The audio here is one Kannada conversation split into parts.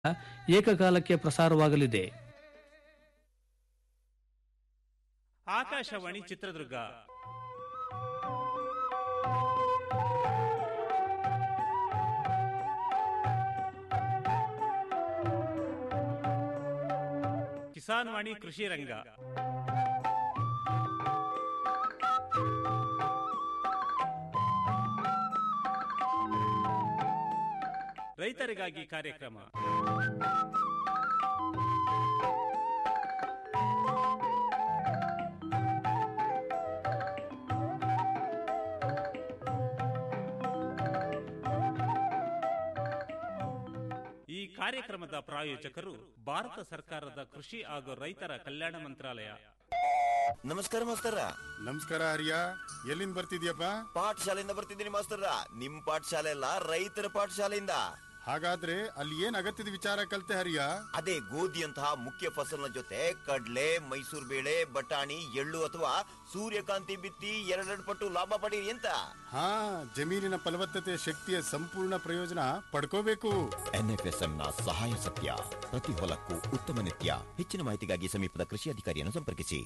ಏಕಕಾಲಕ್ಕೆ ಪ್ರಸಾರವಾಗಲಿದೆ ಆಕಾಶವಾಣಿ ಚಿತ್ರದುರ್ಗ ಕಿಸಾನ್ ವಾಣಿ ಕೃಷಿ ರಂಗ ರೈತರಿಗಾಗಿ ಕಾರ್ಯಕ್ರಮ ಈ ಕಾರ್ಯಕ್ರಮದ ಪ್ರಾಯೋಜಕರು ಭಾರತ ಸರ್ಕಾರದ ಕೃಷಿ ಹಾಗೂ ರೈತರ ಕಲ್ಯಾಣ ಮಂತ್ರಾಲಯ ನಮಸ್ಕಾರ ಮಾಸ್ತರ ನಮಸ್ಕಾರ ಹರಿಯ ಎಲ್ಲಿಂದ ಬರ್ತಿದ್ಯಪ್ಪ ಪಾಠಶಾಲೆಯಿಂದ ಬರ್ತಿದ್ದೀನಿ ಮಾಸ್ತರ ನಿಮ್ ಪಾಠಶಾಲೆ ಅಲ್ಲ ರೈತರ ಪಾಠಶಾಲೆಯಿಂದ ಹಾಗಾದ್ರೆ ಅಲ್ಲಿ ಏನ್ ಅಗತ್ಯದ ವಿಚಾರ ಕಲ್ತೆ ಹರಿಯ ಅದೇ ಗೋಧಿಯಂತಹ ಮುಖ್ಯ ಫಸಲಿನ ಜೊತೆ ಕಡ್ಲೆ ಮೈಸೂರು ಬೇಳೆ ಬಟಾಣಿ ಎಳ್ಳು ಅಥವಾ ಸೂರ್ಯಕಾಂತಿ ಬಿತ್ತಿ ಎರಡೆರಡು ಪಟ್ಟು ಲಾಭ ಪಡೀರಿ ಅಂತ ಹಾ ಜಮೀನಿನ ಫಲವತ್ತತೆ ಶಕ್ತಿಯ ಸಂಪೂರ್ಣ ಪ್ರಯೋಜನ ಪಡ್ಕೋಬೇಕು ಎನ್ಎಫ್ಎಸ್ಎಂ ನ ಸಹಾಯ ಸತ್ಯ ಪ್ರತಿ ಹೊಲಕ್ಕೂ ಉತ್ತಮ ನಿತ್ಯ ಹೆಚ್ಚಿನ ಮಾಹಿತಿಗಾಗಿ ಸಮೀಪದ ಕೃಷಿ ಅಧಿಕಾರಿಯನ್ನು ಸಂಪರ್ಕಿಸಿ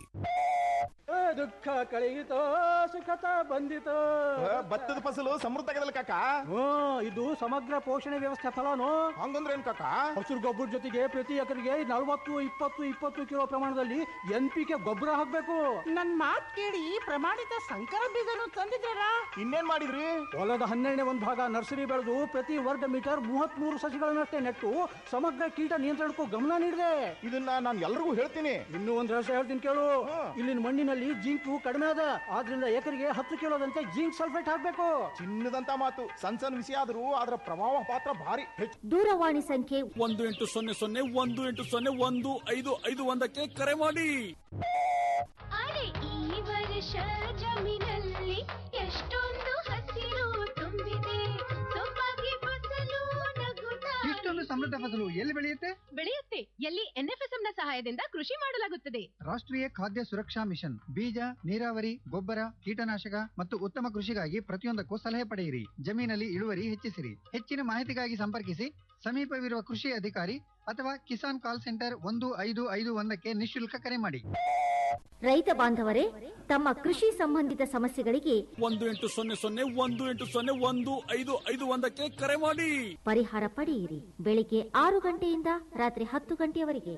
ದುಃಖ ಕಳೆಯಿತೋ ಸುಖತ ಬಂದಿತೋ ಭತ್ತದ ಫಸಲು ಸಮೃದ್ಧ ಆಗದಲ್ಲ ಕಾಕ ಹ್ಮ್ ಇದು ಸಮಗ್ರ ಪೋಷಣೆ ವ್ಯವಸ್ಥೆ ಫಲನು ಹಂಗಂದ್ರೆ ಏನ್ ಕಾಕ ಹಸಿರು ಗೊಬ್ಬರ ಜೊತೆಗೆ ಪ್ರತಿ ಎಕರೆಗೆ ನಲವತ್ತು ಇಪ್ಪತ್ತು ಇಪ್ಪತ್ತು ಕಿಲೋ ಪ್ರಮಾಣದಲ್ಲಿ ಎನ್ ಪಿ ಕೆ ಗೊಬ್ಬರ ಹಾಕ್ಬೇಕು ನನ್ ಮಾತ್ ಕೇಳಿ ಪ್ರಮಾಣಿತ ಸಂಕರ ಬೀಜನು ತಂದಿದ್ದೀರಾ ಇನ್ನೇನ್ ಮಾಡಿದ್ರಿ ಹೊಲದ ಹನ್ನೆರಡನೇ ಒಂದು ಭಾಗ ನರ್ಸರಿ ಬೆಳೆದು ಪ್ರತಿ ವರ್ಗ ಮೀಟರ್ ಮೂವತ್ತ್ ಮೂರು ಸಸಿಗಳನ್ನಷ್ಟೇ ನೆಟ್ಟು ಸಮಗ್ರ ಕೀಟ ನಿಯಂತ್ರಣಕ್ಕೂ ಗಮನ ನೀಡಿದೆ ಇದನ್ನ ನಾನು ಎಲ್ರಿಗೂ ಹೇಳ್ತೀನಿ ಇನ್ನೂ ಒಂದ್ ರಹಸ್ಯ ಹೇಳ್ತೀನಿ ಕೇಳು ಇಲ್ಲಿನ ಮಣ್ಣಿನಲ್ಲಿ ಜಿಂಕು ಕಡಿಮೆ ಅದ ಆದ್ರಿಂದ ಎಕರೆಗೆ ಹತ್ತು ಕಿಲೋದಂತೆ ಜಿಂಕ್ ಸಲ್ಫೇಟ್ ಹಾಕ್ಬೇಕು ಚಿನ್ನದಂತ ಮಾತು ಸಣ್ಣ ಸಣ್ಣ ವಿಷಯ ಆದ್ರೂ ಅದರ ಪ್ರಭಾವ ಪಾತ್ರ ಭಾರಿ ಹೆಚ್ಚು ದೂರವಾಣಿ ಸಂಖ್ಯೆ ಒಂದು ಎಂಟು ಸೊನ್ನೆ ಸೊನ್ನೆ ಒಂದು ಎಂಟು ಸೊನ್ನೆ ಒಂದು ಐದು ಐದು ಒಂದಕ್ಕೆ ಕರೆ ಮಾಡಿ ಅರೆ ಈ ವರ್ಷ ಜಮೀನಲ್ಲಿ ಎಷ್ಟೊಂದು ಹಸಿರು ತುಂಬಿದೆ ಸೊಬಗೆ ಫಸಲು ನಗುತ್ತಾ ಇಷ್ಟೊಂದು ಸಮೃದ್ಧ ಫಸಲು ಎಲ್ಲಿ ಬೆಳೆಯುತ್ತೆ ಬೆಳೆಯುತ್ತೆ ಎಲ್ಲಿ ಎನ್ಎಫ್ಎಸ್ಎಂ ನ ಸಹಾಯದಿಂದ ಕೃಷಿ ಮಾಡಲಾಗುತ್ತದೆ ರಾಷ್ಟ್ರೀಯ ಖಾದ್ಯ ಸುರಕ್ಷಾ ಮಿಷನ್ ಬೀಜ ನೀರಾವರಿ ಗೊಬ್ಬರ ಕೀಟನಾಶಕ ಮತ್ತು ಉತ್ತಮ ಕೃಷಿಗಾಗಿ ಪ್ರತಿಯೊಂದಕ್ಕೂ ಸಲಹೆ ಪಡೆಯಿರಿ ಜಮೀನಲ್ಲಿ ಇಳುವರಿ ಹೆಚ್ಚಿಸಿರಿ ಹೆಚ್ಚಿನ ಮಾಹಿತಿಗಾಗಿ ಸಂಪರ್ಕಿಸಿ ಸಮೀಪವಿರುವ ಕೃಷಿ ಅಧಿಕಾರಿ ಅಥವಾ ಕಿಸಾನ್ ಕಾಲ್ ಸೆಂಟರ್ ಒಂದು ಐದು ಐದು ಒಂದಕ್ಕೆ ನಿಶುಲ್ಕ ಕರೆ ಮಾಡಿ ರೈತ ಬಾಂಧವರೇ ತಮ್ಮ ಕೃಷಿ ಸಂಬಂಧಿತ ಸಮಸ್ಯೆಗಳಿಗೆ ಒಂದು ಎಂಟು ಸೊನ್ನೆ ಸೊನ್ನೆ ಒಂದು ಎಂಟು ಸೊನ್ನೆ ಒಂದು ಐದು ಐದು ಒಂದಕ್ಕೆ ಕರೆ ಮಾಡಿ ಪರಿಹಾರ ಪಡೆಯಿರಿ ಬೆಳಿಗ್ಗೆ ಆರು ಗಂಟೆಯಿಂದ ರಾತ್ರಿ ಹತ್ತು ಗಂಟೆಯವರೆಗೆ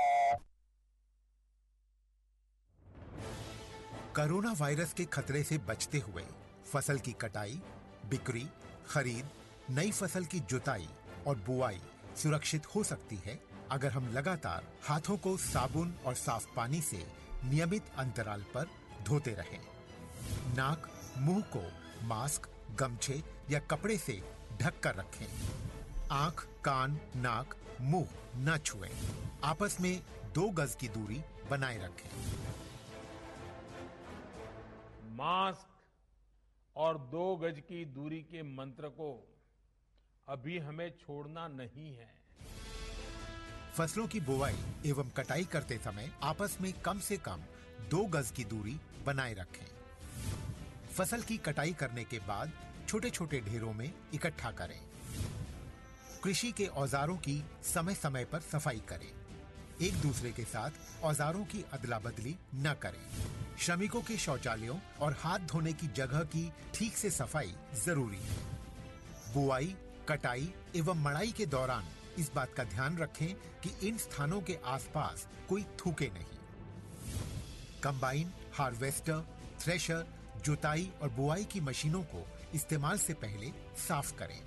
कोरोना वायरस के खतरे से बचते हुए फसल की कटाई बिक्री खरीद नई फसल की जुताई और बुआई सुरक्षित हो सकती है अगर हम लगातार हाथों को साबुन और साफ पानी से नियमित अंतराल पर धोते रहें नाक मुंह को मास्क गमछे या कपड़े से ढक कर रखें आंख कान नाक मुंह न छुएं आपस में दो गज की दूरी बनाए रखें मास्क और दो गज की दूरी के मंत्र को अभी हमें छोड़ना नहीं है फसलों की बुवाई एवं कटाई करते समय आपस में कम से कम दो गज की दूरी बनाए रखें फसल की कटाई करने के बाद छोटे छोटे ढेरों में इकट्ठा करें कृषि के औजारों की समय समय पर सफाई करें एक दूसरे के साथ औजारों की अदला बदली न करें श्रमिकों के शौचालयों और हाथ धोने की जगह की ठीक से सफाई जरूरी है बुआई कटाई एवं मड़ाई के दौरान इस बात का ध्यान रखें कि इन स्थानों के आसपास कोई थूके नहीं कंबाइन हार्वेस्टर थ्रेशर जुताई और बुआई की मशीनों को इस्तेमाल से पहले साफ करें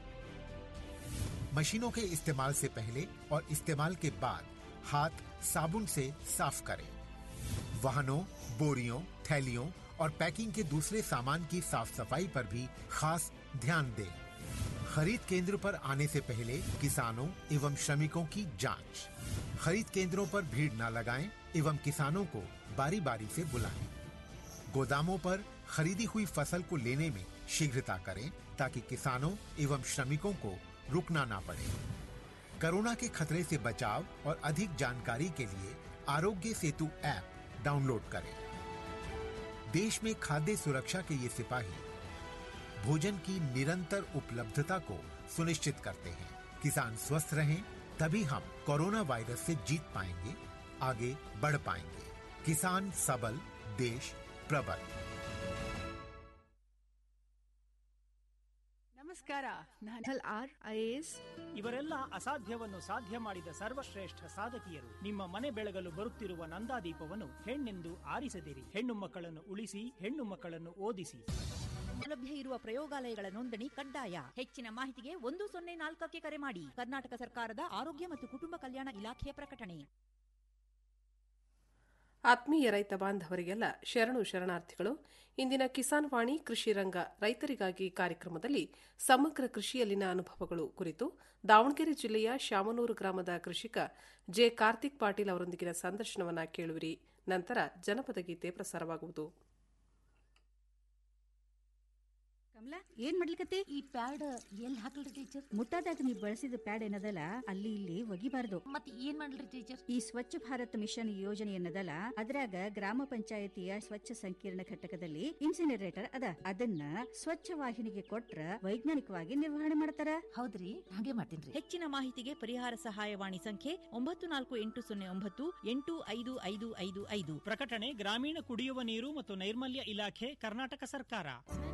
मशीनों के इस्तेमाल से पहले और इस्तेमाल के बाद हाथ साबुन से साफ करें वाहनों बोरियों थैलियों और पैकिंग के दूसरे सामान की साफ सफाई पर भी खास ध्यान दें खरीद केंद्र पर आने से पहले किसानों एवं श्रमिकों की जांच खरीद केंद्रों पर भीड़ न लगाएं एवं किसानों को बारी बारी से बुलाएं गोदामों पर खरीदी हुई फसल को लेने में शीघ्रता करें ताकि किसानों एवं श्रमिकों को रुकना ना पड़े कोरोना के खतरे से बचाव और अधिक जानकारी के लिए आरोग्य सेतु ऐप डाउनलोड करें देश में खाद्य सुरक्षा के ये सिपाही भोजन की निरंतर उपलब्धता को सुनिश्चित करते हैं किसान स्वस्थ रहें तभी हम कोरोना वायरस से जीत पाएंगे आगे बढ़ पाएंगे किसान सबल देश प्रबल ನಮಸ್ಕಾರ ನಾನು ಆರ್ ಐ ಎಸ್ ಇವರೆಲ್ಲ ಅಸಾಧ್ಯವನ್ನು ಸಾಧ್ಯ ಮಾಡಿದ ಸರ್ವಶ್ರೇಷ್ಠ ಸಾಧಕಿಯರು ನಿಮ್ಮ ಮನೆ ಬೆಳಗಲು ಬರುತ್ತಿರುವ ನಂದಾದೀಪವನ್ನು ಹೆಣ್ಣೆಂದು ಆರಿಸದಿರಿ ಹೆಣ್ಣು ಮಕ್ಕಳನ್ನು ಉಳಿಸಿ ಹೆಣ್ಣು ಮಕ್ಕಳನ್ನು ಓದಿಸಿ ಲಭ್ಯ ಇರುವ ಪ್ರಯೋಗಾಲಯಗಳ ನೋಂದಣಿ ಕಡ್ಡಾಯ ಹೆಚ್ಚಿನ ಮಾಹಿತಿಗೆ ಒಂದು ಸೊನ್ನೆ ನಾಲ್ಕಕ್ಕೆ ಕರೆ ಮಾಡಿ ಕರ್ನಾಟಕ ಸರ್ಕಾರದ ಆರೋಗ್ಯ ಮತ್ತು ಕುಟುಂಬ ಕಲ್ಯಾಣ ಇಲಾಖೆಯ ಪ್ರಕಟಣೆ ಆತ್ಮೀಯ ರೈತ ಬಾಂಧವರಿಗೆಲ್ಲ ಶರಣು ಶರಣಾರ್ಥಿಗಳು ಇಂದಿನ ಕಿಸಾನ್ ವಾಣಿ ಕೃಷಿ ರಂಗ ರೈತರಿಗಾಗಿ ಕಾರ್ಯಕ್ರಮದಲ್ಲಿ ಸಮಗ್ರ ಕೃಷಿಯಲ್ಲಿನ ಅನುಭವಗಳು ಕುರಿತು ದಾವಣಗೆರೆ ಜಿಲ್ಲೆಯ ಶಾಮನೂರು ಗ್ರಾಮದ ಕೃಷಿಕ ಜೆ ಕಾರ್ತಿಕ್ ಪಾಟೀಲ್ ಅವರೊಂದಿಗಿನ ಸಂದರ್ಶನವನ್ನ ಕೇಳುವಿರಿ ನಂತರ ಜನಪದ ಗೀತೆ ಪ್ರಸಾರವಾಗುವುದು ಕಮಲಾ ಏನ್ ಮಾಡ್ಲಿಕತ್ತಿ ಈ ಪ್ಯಾಡ್ ಎಲ್ಲಿ ಹಾಕಲ್ರಿ ಟೀಚರ್ ಮುಟ್ಟಾದಾಗ ನೀವು ಬಳಸಿದ ಪ್ಯಾಡ್ ಏನದಲ್ಲ ಅಲ್ಲಿ ಇಲ್ಲಿ ಒಗಿಬಾರ್ದು ಮತ್ತೆ ಏನ್ ಮಾಡ್ಲಿ ಟೀಚರ್ ಈ ಸ್ವಚ್ಛ ಭಾರತ್ ಮಿಷನ್ ಯೋಜನೆ ಏನದಲ್ಲ ಅದ್ರಾಗ ಗ್ರಾಮ ಪಂಚಾಯತಿಯ ಸ್ವಚ್ಛ ಸಂಕೀರ್ಣ ಘಟಕದಲ್ಲಿ ಇನ್ಸಿನರೇಟರ್ ಅದ ಅದನ್ನ ಸ್ವಚ್ಛ ವಾಹಿನಿಗೆ ಕೊಟ್ರ ವೈಜ್ಞಾನಿಕವಾಗಿ ನಿರ್ವಹಣೆ ಮಾಡ್ತಾರ ಹೌದ್ರಿ ಹಾಗೆ ಮಾಡ್ತೀನಿ ಹೆಚ್ಚಿನ ಮಾಹಿತಿಗೆ ಪರಿಹಾರ ಸಹಾಯವಾಣಿ ಸಂಖ್ಯೆ ಒಂಬತ್ತು ನಾಲ್ಕು ಎಂಟು ಸೊನ್ನೆ ಒಂಬತ್ತು ಎಂಟು ಐದು ಐದು ಐದು ಐದು ಪ್ರಕಟಣೆ ಗ್ರಾಮೀಣ ಕುಡಿಯುವ ನೀರು ಮತ್ತು ನೈರ್ಮಲ್ಯ ಇಲಾಖೆ ಕರ್ನಾಟಕ ಸರ್ಕಾರ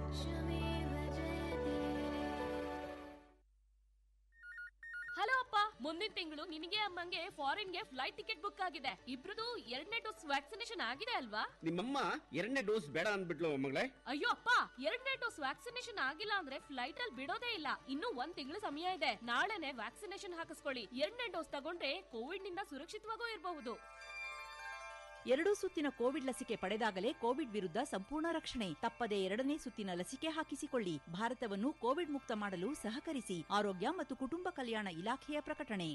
ಹಲೋ ಅಪ್ಪ ಮುಂದಿನ ತಿಂಗಳು ನಿನಗೆ ಅಮ್ಮಂಗೆ ಫಾರಿನ್ಗೆ ಫ್ಲೈಟ್ ಟಿಕೆಟ್ ಬುಕ್ ಆಗಿದೆ ಇಬ್ರದು ಎರಡನೇ ಡೋಸ್ ವ್ಯಾಕ್ಸಿನೇಷನ್ ಆಗಿದೆ ಅಲ್ವಾ ನಿಮ್ಮಮ್ಮ ಎರಡನೇ ಡೋಸ್ ಬೇಡ ಅಂದ್ಬಿಟ್ಲು ಮಗಳೇ ಅಯ್ಯೋ ಅಪ್ಪ ಎರಡನೇ ಡೋಸ್ ವ್ಯಾಕ್ಸಿನೇಷನ್ ಆಗಿಲ್ಲ ಅಂದ್ರೆ ಫ್ಲೈಟ್ ಅಲ್ಲಿ ಬಿಡೋದೇ ಇಲ್ಲ ಇನ್ನು ಒಂದ್ ತಿಂಗಳು ಸಮಯ ಇದೆ ನಾಳೆನೆ ವ್ಯಾಕ್ಸಿನೇಷನ್ ಹಾಕಿಸ್ಕೊಳ್ಳಿ ಎರಡನೇ ಡೋಸ್ ತಗೊಂಡ್ರೆ ಕೋವಿಡ್ ನಿಂದ ಸುರಕ್ಷಿತವಾಗೂ ಇರಬಹುದು ಎರಡೂ ಸುತ್ತಿನ ಕೋವಿಡ್ ಲಸಿಕೆ ಪಡೆದಾಗಲೇ ಕೋವಿಡ್ ವಿರುದ್ಧ ಸಂಪೂರ್ಣ ರಕ್ಷಣೆ ತಪ್ಪದೆ ಎರಡನೇ ಸುತ್ತಿನ ಲಸಿಕೆ ಹಾಕಿಸಿಕೊಳ್ಳಿ ಭಾರತವನ್ನು ಕೋವಿಡ್ ಮುಕ್ತ ಮಾಡಲು ಸಹಕರಿಸಿ ಆರೋಗ್ಯ ಮತ್ತು ಕುಟುಂಬ ಕಲ್ಯಾಣ ಇಲಾಖೆಯ ಪ್ರಕಟಣೆ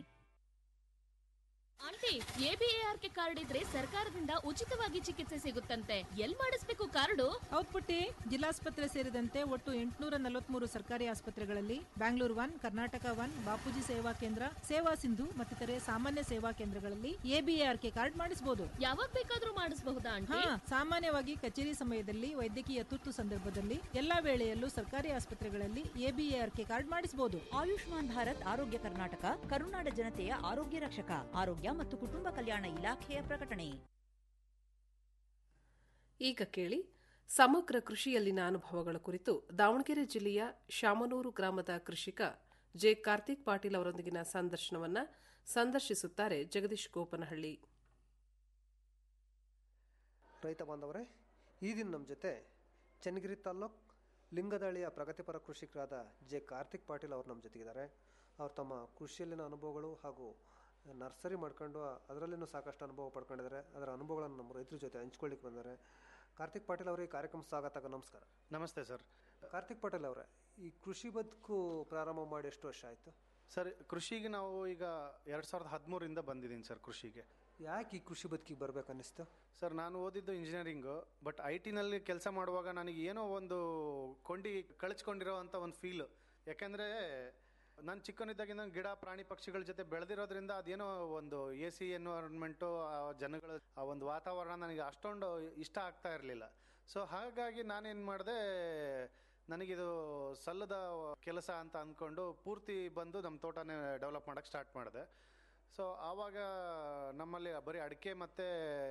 ಆಂಟಿ ಎಬಿಎಆರ್ಕೆ ಕಾರ್ಡ್ ಇದ್ರೆ ಸರ್ಕಾರದಿಂದ ಉಚಿತವಾಗಿ ಚಿಕಿತ್ಸೆ ಸಿಗುತ್ತಂತೆ ಎಲ್ ಮಾಡಿಸ್ಬೇಕು ಕಾರ್ಡು ಹೌದ್ ಪುಟ್ಟಿ ಜಿಲ್ಲಾಸ್ಪತ್ರೆ ಸೇರಿದಂತೆ ಒಟ್ಟು ಎಂಟುನೂರ ನಲವತ್ಮೂರು ಸರ್ಕಾರಿ ಆಸ್ಪತ್ರೆಗಳಲ್ಲಿ Bangalore one Karnataka one Bapuji Seva Kendra ಸೇವಾ ಸಿಂಧು ಮತ್ತಿತರೆ ಸಾಮಾನ್ಯ ಸೇವಾ ಕೇಂದ್ರಗಳಲ್ಲಿ ಎಬಿಎಆರ್ಕೆ ಕಾರ್ಡ್ ಮಾಡಿಸಬಹುದು ಯಾವಾಗ ಬೇಕಾದ್ರೂ ಮಾಡಿಸಬಹುದಾ ಹಾ ಆಂಟಿ ಸಾಮಾನ್ಯವಾಗಿ ಕಚೇರಿ ಸಮಯದಲ್ಲಿ ವೈದ್ಯಕೀಯ ತುರ್ತು ಸಂದರ್ಭದಲ್ಲಿ ಎಲ್ಲಾ ವೇಳೆಯಲ್ಲೂ ಸರ್ಕಾರಿ ಆಸ್ಪತ್ರೆಗಳಲ್ಲಿ ಎಬಿಎಆರ್ಕೆ ಕಾರ್ಡ್ ಮಾಡಿಸಬಹುದು ಆಯುಷ್ಮಾನ್ ಭಾರತ್ ಆರೋಗ್ಯ ಕರ್ನಾಟಕ ಕರುನಾಡ ಜನತೆಯ ಆರೋಗ್ಯ ರಕ್ಷಕ ಆರೋಗ್ಯ ಮತ್ತು ಕುಟುಂಬ ಕಲ್ಯಾಣ ಇಲಾಖೆಯ ಪ್ರಕಟಣೆ ಈಗ ಕೇಳಿ ಸಮಗ್ರ ಕೃಷಿಯಲ್ಲಿನ ಅನುಭವಗಳ ಕುರಿತು ದಾವಣಗೆರೆ ಜಿಲ್ಲೆಯ ಶಾಮನೂರು ಗ್ರಾಮದ ಕೃಷಿಕ ಜೆ ಕಾರ್ತಿಕ್ ಪಾಟೀಲ್ ಅವರೊಂದಿಗಿನ ಸಂದರ್ಶನವನ್ನ ಸಂದರ್ಶಿಸುತ್ತಾರೆ ಜಗದೀಶ್ ಗೋಪನಹಳ್ಳಿ ರೈತ ಬಾಂಧವರೇ ಈ ದಿನ ನಮ್ಮ ಜೊತೆ ಚನ್ನಗಿರಿ ತಾಲ್ಲೂಕ್ ಲಿಂಗದಳ್ಳಿಯ ಪ್ರಗತಿಪರ ಕೃಷಿಕರಾದ ಜೆ ಕಾರ್ತಿಕ್ ಪಾಟೀಲ್ ಅವರು ನಮ್ಮ ಜೊತೆಗಿದ್ದಾರೆ ಅವ್ರು ತಮ್ಮ ಕೃಷಿಯಲ್ಲಿನ ಅನುಭವಗಳು ಹಾಗೂ ನರ್ಸರಿ ಮಾಡ್ಕೊಂಡು ಅದರಲ್ಲಿನೂ ಸಾಕಷ್ಟು ಅನುಭವ ಪಡ್ಕೊಂಡಿದ್ದಾರೆ ಅದರ ಅನುಭವಗಳನ್ನು ನಮ್ಮ ರೈತರ ಜೊತೆ ಹಂಚ್ಕೊಳ್ಳಿಕ್ಕೆ ಬಂದ್ದಾರೆ ಕಾರ್ತಿಕ್ ಪಾಟೀಲ್ ಅವರಿಗೆ ಕಾರ್ಯಕ್ರಮ ಸ್ವಾಗತ ನಮಸ್ಕಾರ ನಮಸ್ತೆ ಸರ್ ಕಾರ್ತಿಕ್ ಪಾಟೀಲ್ ಅವರೇ ಈ ಕೃಷಿ ಬದುಕು ಪ್ರಾರಂಭ ಮಾಡಿ ಎಷ್ಟು ವರ್ಷ ಆಯಿತು ಸರ್ ಕೃಷಿಗೆ ನಾವು ಈಗ ಎರಡು ಸಾವಿರದ ಹದಿಮೂರಿಂದ ಬಂದಿದ್ದೀನಿ ಸರ್ ಕೃಷಿಗೆ ಯಾಕೆ ಈ ಕೃಷಿ ಬದುಕಿಗೆ ಬರ್ಬೇಕು ಅನ್ನಿಸ್ತು ಸರ್ ನಾನು ಓದಿದ್ದು ಇಂಜಿನಿಯರಿಂಗು ಬಟ್ ಐ ಟಿನಲ್ಲಿ ಕೆಲಸ ಮಾಡುವಾಗ ನನಗೆ ಏನೋ ಒಂದು ಕೊಂಡಿ ಕಳಿಸ್ಕೊಂಡಿರೋ ಅಂತ ಒಂದು ಫೀಲು ಯಾಕೆಂದರೆ ನಾನು ಚಿಕ್ಕವನಿದ್ದಾಗಿಂದ ಗಿಡ ಪ್ರಾಣಿ ಪಕ್ಷಿಗಳ ಜೊತೆ ಬೆಳೆದಿರೋದ್ರಿಂದ ಅದೇನೋ ಒಂದು ಎ ಸಿ ಎನ್ವೈರನ್ಮೆಂಟು ಆ ಜನಗಳು ಆ ಒಂದು ವಾತಾವರಣ ನನಗೆ ಅಷ್ಟೊಂದು ಇಷ್ಟ ಆಗ್ತಾ ಇರಲಿಲ್ಲ ಸೊ ಹಾಗಾಗಿ ನಾನೇನು ಮಾಡಿದೆ ನನಗಿದು ಸಲ್ಲದ ಕೆಲಸ ಅಂತ ಅಂದ್ಕೊಂಡು ಪೂರ್ತಿ ಬಂದು ನಮ್ಮ ತೋಟನೇ ಡೆವಲಪ್ ಮಾಡೋಕ್ಕೆ ಸ್ಟಾರ್ಟ್ ಮಾಡಿದೆ ಸೊ ಆವಾಗ ನಮ್ಮಲ್ಲಿ ಬರೀ ಅಡಿಕೆ ಮತ್ತು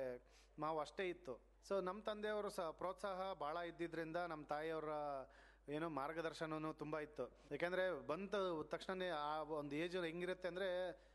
ಮಾವು ಅಷ್ಟೇ ಇತ್ತು ಸೊ ನಮ್ಮ ತಂದೆಯವರು ಸಹ ಪ್ರೋತ್ಸಾಹ ಭಾಳ ಇದ್ದಿದ್ದರಿಂದ ನಮ್ಮ ತಾಯಿಯವರ ಏನೋ ಮಾರ್ಗದರ್ಶನವೂ ತುಂಬ ಇತ್ತು ಯಾಕೆಂದರೆ ಬಂದ ತಕ್ಷಣವೇ ಆ ಒಂದು ಏಜ್ ಹೆಂಗಿರುತ್ತೆ ಅಂದರೆ